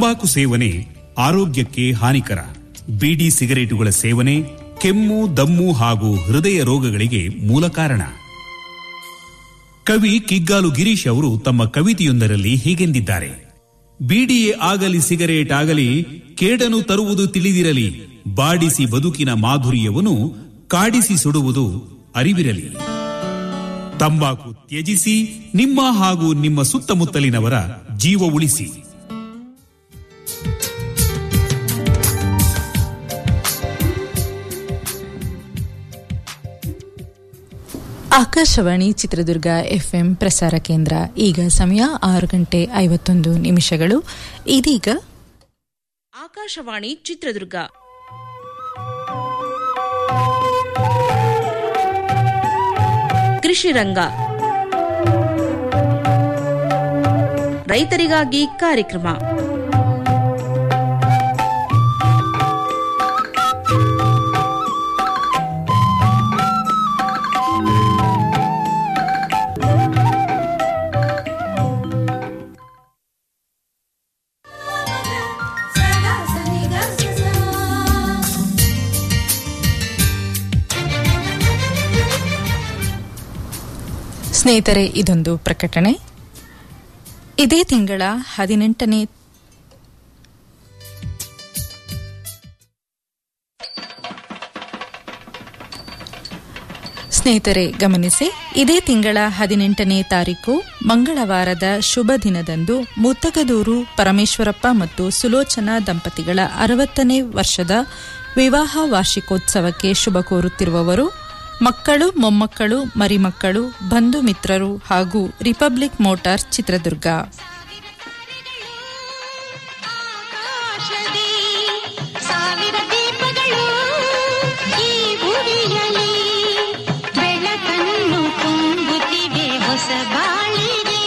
ತಂಬಾಕು ಸೇವನೆ ಆರೋಗ್ಯಕ್ಕೆ ಹಾನಿಕರ ಬೀಡಿ ಸಿಗರೇಟುಗಳ ಸೇವನೆ ಕೆಮ್ಮು ದಮ್ಮು ಹಾಗೂ ಹೃದಯ ರೋಗಗಳಿಗೆ ಮೂಲ ಕಾರಣ ಕವಿ ಕಿಗ್ಗಾಲು ಗಿರೀಶ್ ಅವರು ತಮ್ಮ ಕವಿತೆಯೊಂದರಲ್ಲಿ ಹೀಗೆಂದಿದ್ದಾರೆ ಬೀಡಿಯೇ ಆಗಲಿ ಸಿಗರೇಟ್ ಆಗಲಿ ಕೇಡನು ತರುವುದು ತಿಳಿದಿರಲಿ ಬಾಡಿಸಿ ಬದುಕಿನ ಮಾಧುರ್ಯವನ್ನು ಕಾಡಿಸಿ ಸುಡುವುದು ಅರಿವಿರಲಿ ತಂಬಾಕು ತ್ಯಜಿಸಿ ನಿಮ್ಮ ಹಾಗೂ ನಿಮ್ಮ ಸುತ್ತಮುತ್ತಲಿನವರ ಜೀವ ಉಳಿಸಿ ಆಕಾಶವಾಣಿ ಚಿತ್ರದುರ್ಗ ಎಫ್ಎಂ ಪ್ರಸಾರ ಕೇಂದ್ರ ಈಗ ಸಮಯ ಆರು ಗಂಟೆ ಐವತ್ತೊಂದು ನಿಮಿಷಗಳು ಇದೀಗ ಆಕಾಶವಾಣಿ ಚಿತ್ರದುರ್ಗ ಕೃಷಿ ರಂಗ ರೈತರಿಗಾಗಿ ಕಾರ್ಯಕ್ರಮ ಸ್ನೇಹಿತರೆ ಇದೊಂದು ಪ್ರಕಟಣೆ ಇದೇ ತಿಂಗಳ ಹದಿನೆಂಟನೇ ಸ್ನೇಹಿತರೆ ಗಮನಿಸಿ ಇದೇ ತಿಂಗಳ ಹದಿನೆಂಟನೇ ತಾರೀಕು ಮಂಗಳವಾರದ ಶುಭ ದಿನದಂದು ಮುತ್ತಗದೂರು ಪರಮೇಶ್ವರಪ್ಪ ಮತ್ತು ಸುಲೋಚನಾ ದಂಪತಿಗಳ ಅರವತ್ತನೇ ವರ್ಷದ ವಿವಾಹ ವಾರ್ಷಿಕೋತ್ಸವಕ್ಕೆ ಶುಭ ಕೋರುತ್ತಿರುವವರು ಮಕ್ಕಳು ಮೊಮ್ಮಕ್ಕಳು ಮರಿಮಕ್ಕಳು ಬಂಧು ಮಿತ್ರರು ಹಾಗೂ ರಿಪಬ್ಲಿಕ್ ಮೋಟಾರ್ ಚಿತ್ರದುರ್ಗ ಆಕಾಶದಿ ಸಾವಿರ ದೀಪಗಳು ಈ ಭುವಿಯಲ್ಲಿ ಬೆಳಕನ್ನು ತುಂಬುತ್ತಿವೆ ಹೊಸ ಬಾಳಿಗೆ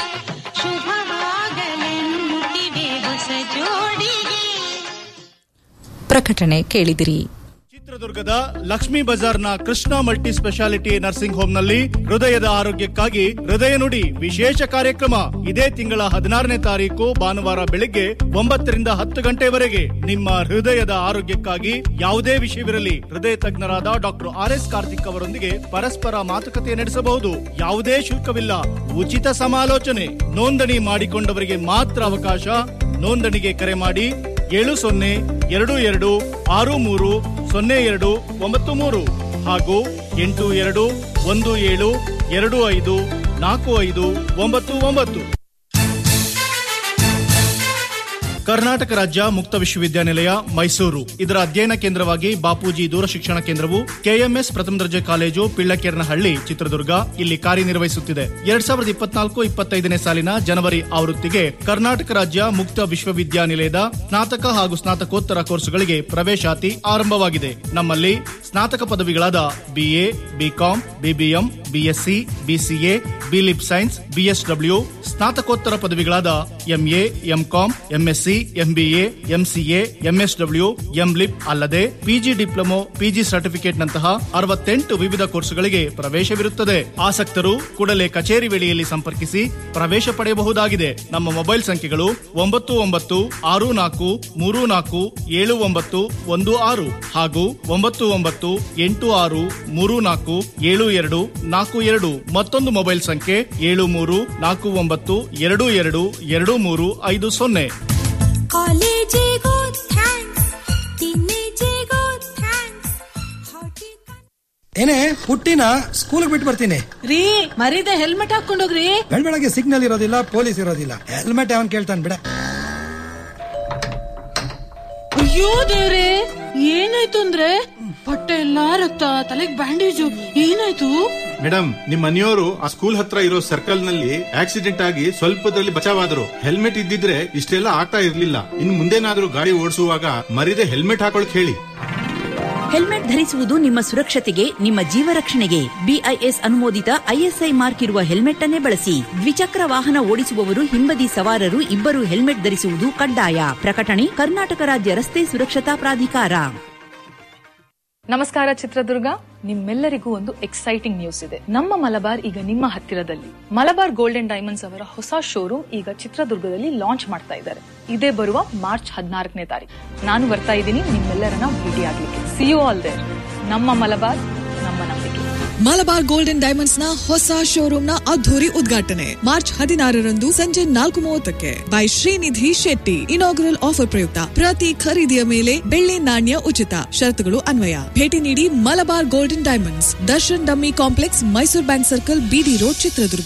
ಶುಭವಾಗಲೆನ್ನುತ್ತಿವೆ ಹೊಸ ಜೋಡಿಗೆ ಪ್ರಕಟಣೆ ಕೇಳಿದಿರಿ ಚಿತ್ರದುರ್ಗದ ಲಕ್ಷ್ಮೀ ಬಜಾರ್ನ ಕೃಷ್ಣ ಮಲ್ಟಿ ಸ್ಪೆಷಾಲಿಟಿ ನರ್ಸಿಂಗ್ ಹೋಮ್ನಲ್ಲಿ ಹೃದಯದ ಆರೋಗ್ಯಕ್ಕಾಗಿ ಹೃದಯ ನುಡಿ ವಿಶೇಷ ಕಾರ್ಯಕ್ರಮ ಇದೇ ತಿಂಗಳ ಹದಿನಾರನೇ ತಾರೀಕು ಭಾನುವಾರ ಬೆಳಿಗ್ಗೆ ಒಂಬತ್ತರಿಂದ ಹತ್ತು ಗಂಟೆವರೆಗೆ ನಿಮ್ಮ ಹೃದಯದ ಆರೋಗ್ಯಕ್ಕಾಗಿ ಯಾವುದೇ ವಿಷಯವಿರಲಿ ಹೃದಯ ತಜ್ಞರಾದ ಡಾಕ್ಟರ್ ಆರ್ ಎಸ್ ಕಾರ್ತಿಕ್ ಅವರೊಂದಿಗೆ ಪರಸ್ಪರ ಮಾತುಕತೆ ನಡೆಸಬಹುದು ಯಾವುದೇ ಶುಲ್ಕವಿಲ್ಲ ಉಚಿತ ಸಮಾಲೋಚನೆ ನೋಂದಣಿ ಮಾಡಿಕೊಂಡವರಿಗೆ ಮಾತ್ರ ಅವಕಾಶ ನೋಂದಣಿಗೆ ಕರೆ ಮಾಡಿ ಏಳು ಸೊನ್ನೆ ಎರಡು ಎರಡು ಆರು ಮೂರು ಸೊನ್ನೆ ಎರಡು ಒಂಬತ್ತು ಮೂರು ಹಾಗೂ ಎಂಟು ಎರಡು ಒಂದು ಏಳು ಎರಡು ಐದು ನಾಲ್ಕು ಐದು ಒಂಬತ್ತು ಒಂಬತ್ತು ಕರ್ನಾಟಕ ರಾಜ್ಯ ಮುಕ್ತ ವಿಶ್ವವಿದ್ಯಾನಿಲಯ ಮೈಸೂರು ಇದರ ಅಧ್ಯಯನ ಕೇಂದ್ರವಾಗಿ ಬಾಪೂಜಿ ದೂರ ಶಿಕ್ಷಣ ಕೇಂದ್ರವು ಕೆಎಂಎಸ್ ಪ್ರಥಮ ದರ್ಜೆ ಕಾಲೇಜು ಪಿಳ್ಳಕೆರನಹಳ್ಳಿ ಚಿತ್ರದುರ್ಗ ಇಲ್ಲಿ ಕಾರ್ಯನಿರ್ವಹಿಸುತ್ತಿದೆ ಎರಡ್ ಸಾವಿರದ ಇಪ್ಪತ್ನಾಲ್ಕು ಇಪ್ಪತ್ತೈದನೇ ಸಾಲಿನ ಜನವರಿ ಆವೃತ್ತಿಗೆ ಕರ್ನಾಟಕ ರಾಜ್ಯ ಮುಕ್ತ ವಿಶ್ವವಿದ್ಯಾನಿಲಯದ ಸ್ನಾತಕ ಹಾಗೂ ಸ್ನಾತಕೋತ್ತರ ಕೋರ್ಸುಗಳಿಗೆ ಪ್ರವೇಶಾತಿ ಆರಂಭವಾಗಿದೆ ನಮ್ಮಲ್ಲಿ ಸ್ನಾತಕ ಪದವಿಗಳಾದ BA BCom BBM BSc BCA BLib science BSW ಸ್ನಾತಕೋತ್ತರ ಪದವಿಗಳಾದ MA MCom MSc MBA MCA MSW MLib ಅಲ್ಲದೆ ಪಿಜಿ ಡಿಪ್ಲೊಮೊ ಪಿಜಿ ಸರ್ಟಿಫಿಕೇಟ್ ನಂತಹ ಅರವತ್ತೆಂಟು ವಿವಿಧ ಕೋರ್ಸುಗಳಿಗೆ ಪ್ರವೇಶವಿರುತ್ತದೆ ಆಸಕ್ತರು ಕೂಡಲೇ ಕಚೇರಿ ವೇಳೆಯಲ್ಲಿ ಸಂಪರ್ಕಿಸಿ ಪ್ರವೇಶ ಪಡೆಯಬಹುದಾಗಿದೆ ನಮ್ಮ ಮೊಬೈಲ್ ಸಂಖ್ಯೆಗಳು ಒಂಬತ್ತು ಒಂಬತ್ತು ಆರು ನಾಲ್ಕು ಮೂರು ನಾಲ್ಕು ಏಳು ಒಂಬತ್ತು ಒಂದು ಆರು ಹಾಗೂ ಒಂಬತ್ತು ಒಂಬತ್ತು ಎಂಟು ಆರು ಮೂರು ನಾಲ್ಕು ಏಳು ಎರಡು ನಾಲ್ಕು ಎರಡು ಮತ್ತೊಂದು ಮೊಬೈಲ್ ಸಂಖ್ಯೆ ಏಳು ಮೂರು ನಾಲ್ಕು ಒಂಬತ್ತು ಎರಡು ಎರಡು ಎರಡು ಮೂರು ಐದು ಸೊನ್ನೆ ಕಾಲೇಜಿಗೂ ಥ್ಯಾಂಕ್ಸ್ ತಿನ್ನೇಜಿಗೂ ಥ್ಯಾಂಕ್ಸ್ ಏನೇ ಪುಟ್ಟಿನ ಸ್ಕೂಲ್ ಬಿಟ್ಟು ಬರ್ತೀನಿ ರೀ ಮರೀದೆ ಹೆಲ್ಮೆಟ್ ಹಾಕೊಂಡೋಗ್ರಿ ಬೆಳ್ ಬೆಳಗ್ಗೆ ಸಿಗ್ನಲ್ ಇರೋದಿಲ್ಲ ಪೊಲೀಸ್ ಇರೋದಿಲ್ಲ ಹೆಲ್ಮೆಟ್ ಅವನ್ ಕೇಳ್ತಾನೆ ಬಿಡ ಅಯ್ಯೋ ದೇವ್ರೆ ಏನಾಯ್ತು ಅಂದ್ರೆ ಹೊಟ್ಟೆ ಎಲ್ಲಾ ರಕ್ತ ತಲೆಗ್ ಬ್ಯಾಂಡೇಜು ಏನಾಯ್ತು ಮೇಡಮ್ ನಿಮ್ ಮನೆಯವರು ಆ ಸ್ಕೂಲ್ ಹತ್ರ ಇರೋ ಸರ್ಕಲ್ ನಲ್ಲಿ ಆಕ್ಸಿಡೆಂಟ್ ಆಗಿ ಸ್ವಲ್ಪದಲ್ಲಿ ಬಚಾವಾದ್ರು ಹೆಲ್ಮೆಟ್ ಇದ್ದಿದ್ರೆ ಇಷ್ಟೆಲ್ಲ ಆಗ್ತಾ ಇರ್ಲಿಲ್ಲ ಇನ್ ಮುಂದೇನಾದ್ರೂ ಗಾಡಿ ಓಡಿಸುವಾಗ ಮರಿದೆ ಹೆಲ್ಮೆಟ್ ಹಾಕೊಳಕ್ ಹೇಳಿ ಹೆಲ್ಮೆಟ್ ಧರಿಸುವುದು ನಿಮ್ಮ ಸುರಕ್ಷತೆಗೆ ನಿಮ್ಮ ಜೀವ ರಕ್ಷಣೆಗೆ ಬಿಐಎಸ್ ಅನುಮೋದಿತ ಐಎಸ್ಐ ಮಾರ್ಕ್ ಇರುವ ಹೆಲ್ಮೆಟ್ ಅನ್ನೇ ಬಳಸಿ ದ್ವಿಚಕ್ರ ವಾಹನ ಓಡಿಸುವವರು ಹಿಂಬದಿ ಸವಾರರು ಇಬ್ಬರು ಹೆಲ್ಮೆಟ್ ಧರಿಸುವುದು ಕಡ್ಡಾಯ ಪ್ರಕಟಣೆ ಕರ್ನಾಟಕ ರಾಜ್ಯ ರಸ್ತೆ ಸುರಕ್ಷತಾ ಪ್ರಾಧಿಕಾರ ನಮಸ್ಕಾರ ಚಿತ್ರದುರ್ಗ ನಿಮ್ಮೆಲ್ಲರಿಗೂ ಒಂದು ಎಕ್ಸೈಟಿಂಗ್ ನ್ಯೂಸ್ ಇದೆ ನಮ್ಮ ಮಲಬಾರ್ ಈಗ ನಿಮ್ಮ ಹತ್ತಿರದಲ್ಲಿ ಮಲಬಾರ್ ಗೋಲ್ಡನ್ ಡೈಮಂಡ್ಸ್ ಅವರ ಹೊಸ ಶೋರೂಮ್ ಈಗ ಚಿತ್ರದುರ್ಗದಲ್ಲಿ ಲಾಂಚ್ ಮಾಡ್ತಾ ಇದ್ದಾರೆ ಇದೇ ಬರುವ ಮಾರ್ಚ್ ಹದಿನಾಲ್ಕನೇ ತಾರೀಕು ನಾನು ಬರ್ತಾ ಇದ್ದೀನಿ ನಿಮ್ಮೆಲ್ಲರನ್ನ ಭೇಟಿಯಾಗ್ಲಿಕ್ಕೆ ಸಿ ಯು ಆಲ್ ದೇರ್ ನಮ್ಮ ಮಲಬಾರ್ ನಮ್ಮ ನಂಬಿಕೆ ಮಲಬಾರ್ ಗೋಲ್ಡನ್ ಡೈಮಂಡ್ಸ್ ನ ಹೊಸ ಶೋರೂಮ್ ನ ಅದ್ದೂರಿ ಉದ್ಘಾಟನೆ ಮಾರ್ಚ್ ಹದಿನಾರರಂದು ಸಂಜೆ ನಾಲ್ಕು ಮೂವತ್ತಕ್ಕೆ by Srinidhi Shetty inaugural offer ಪ್ರಯುಕ್ತ ಪ್ರತಿ ಖರೀದಿಯ ಮೇಲೆ ಬೆಳ್ಳಿ ನಾಣ್ಯ ಉಚಿತ ಷರತ್ತುಗಳು ಅನ್ವಯ ಭೇಟಿ ನೀಡಿ ಮಲಬಾರ್ ಗೋಲ್ಡನ್ ಡೈಮಂಡ್ಸ್ ದರ್ಶನ್ ಡಮ್ಮಿ complex Mysuru bank circle BD road Chitradurga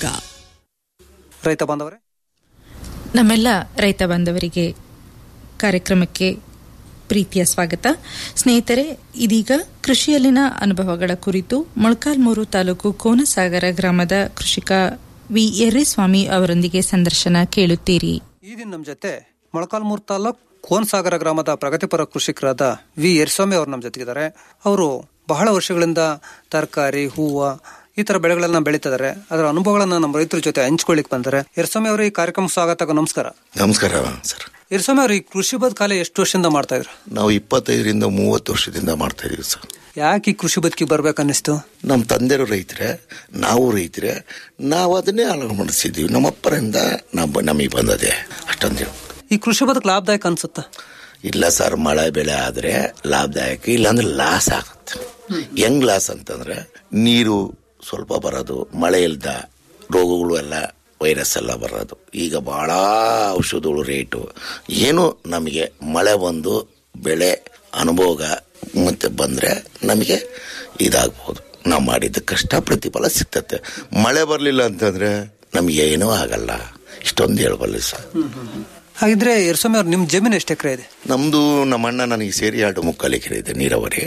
ರೈತ ಬಾಂಧವರೇ ನಮ್ಮೆಲ್ಲ ರೈತ ಬಾಂಧವರಿಗೆ ಕಾರ್ಯಕ್ರಮಕ್ಕೆ ಪ್ರೀತಿಯ ಸ್ವಾಗತ ಸ್ನೇಹಿತರೆ ಇದೀಗ ಕೃಷಿಯಲ್ಲಿನ ಅನುಭವಗಳ ಕುರಿತು ಮೊಳಕಾಲ್ಮೂರು ತಾಲೂಕು ಕೋನಸಾಗರ ಗ್ರಾಮದ ಕೃಷಿಕ ವಿ ಎರ್ರೆಸ್ವಾಮಿ ಅವರೊಂದಿಗೆ ಸಂದರ್ಶನ ಕೇಳುತ್ತೀರಿ ಈ ದಿನ ನಮ್ಮ ಜೊತೆ ಮೊಳಕಾಲ್ಮೂರು ತಾಲೂಕ್ ಕೋನ್ಸಾಗರ ಗ್ರಾಮದ ಪ್ರಗತಿಪರ ಕೃಷಿಕರಾದ ವಿ ಯರ್ಸ್ವಾಮಿ ಅವರು ನಮ್ಮ ಜೊತೆಗಿದ್ದಾರೆ ಅವರು ಬಹಳ ವರ್ಷಗಳಿಂದ ತರಕಾರಿ ಹೂವು ಈ ತರ ಬೆಳೆಗಳನ್ನ ಬೆಳೀತಿದ್ದಾರೆ ಅದರ ಅನುಭವಗಳನ್ನ ನಮ್ಮ ರೈತರ ಜೊತೆ ಹಂಚ್ಕೊಳ್ಳಿಕ್ ಬಂದರೆ ಯರ್ಸ್ವಾಮಿ ಅವರು ಈ ಕಾರ್ಯಕ್ರಮ ಸ್ವಾಗತ ನಮಸ್ಕಾರ ನಮಸ್ಕಾರ ಸರ್ ಯರ್ಸ್ವಾಮಿ ಅವರು ಈ ಕೃಷಿ ಬದುಕಾಲ ಎಷ್ಟು ವರ್ಷದಿಂದ ಮಾಡ್ತಾ ಇದ್ರು ನಾವು ಇಪ್ಪತ್ತೈದರಿಂದ ಮೂವತ್ತು ವರ್ಷದಿಂದ ಮಾಡ್ತಾ ಇದೀವಿ ಸರ್ ಯಾಕೆ ಈ ಕೃಷಿ ಬದುಕಿಗೆ ಬರ್ಬೇಕನ್ನಿಸ್ತು ನಮ್ಮ ತಂದೆರು ರೈತರೇ ನಾವು ರೈತರೇ ನಾವು ಅದನ್ನೇ ಅಳವಡಿಸಿದ್ದೀವಿ ನಮ್ಮ ಅಪ್ಪರಿಂದ ನಮ್ಮ ನಮಗೆ ಬಂದದೆ ಅಷ್ಟೊಂದು ಈ ಕೃಷಿ ಬದುಕು ಲಾಭದಾಯಕ ಅನ್ಸುತ್ತಾ ಇಲ್ಲ ಸರ್ ಮಳೆ ಬೆಳೆ ಆದ್ರೆ ಲಾಭದಾಯಕ ಇಲ್ಲಾಂದ್ರೆ ಲಾಸ್ ಆಗುತ್ತೆ ಹೆಂಗ್ ಲಾಸ್ ಅಂತಂದ್ರೆ ನೀರು ಸ್ವಲ್ಪ ಬರೋದು ಮಳೆ ಇಲ್ದ ರೋಗಗಳು ಎಲ್ಲ ವೈರಸ್ ಎಲ್ಲ ಬರೋದು ಈಗ ಬಹಳ ಔಷಧಗಳು ರೇಟು ಏನು ನಮಗೆ ಮಳೆ ಬಂದು ಬೆಳೆ ಅನುಭೋಗ ಮತ್ತೆ ಬಂದ್ರೆ ನಮಗೆ ಇದಾಗ್ಬೋದು ನಾವು ಮಾಡಿದ ಕಷ್ಟ ಪ್ರತಿಫಲ ಸಿಗ್ತತೆ ಮಳೆ ಬರಲಿಲ್ಲ ಅಂತಂದ್ರೆ ನಮಗೆ ಏನೂ ಆಗಲ್ಲ ಇಷ್ಟೊಂದು ಹೇಳ್ಬಲ್ಲ ಸರ್ ಹಾಗಿದ್ರೆ ಯರ್ಸ್ವಾಮಿ ಅವ್ರು ನಿಮ್ ಜಮೀನು ಎಷ್ಟು ಎಕರೆ ಇದೆ ನಮ್ದು ನಮ್ಮ ಅಣ್ಣ ನನಗೆ ಸೇರಿ ಎರಡು ಮುಕ್ಕಾಲು ಎಕರೆ ಇದೆ ನೀರಾವರಿ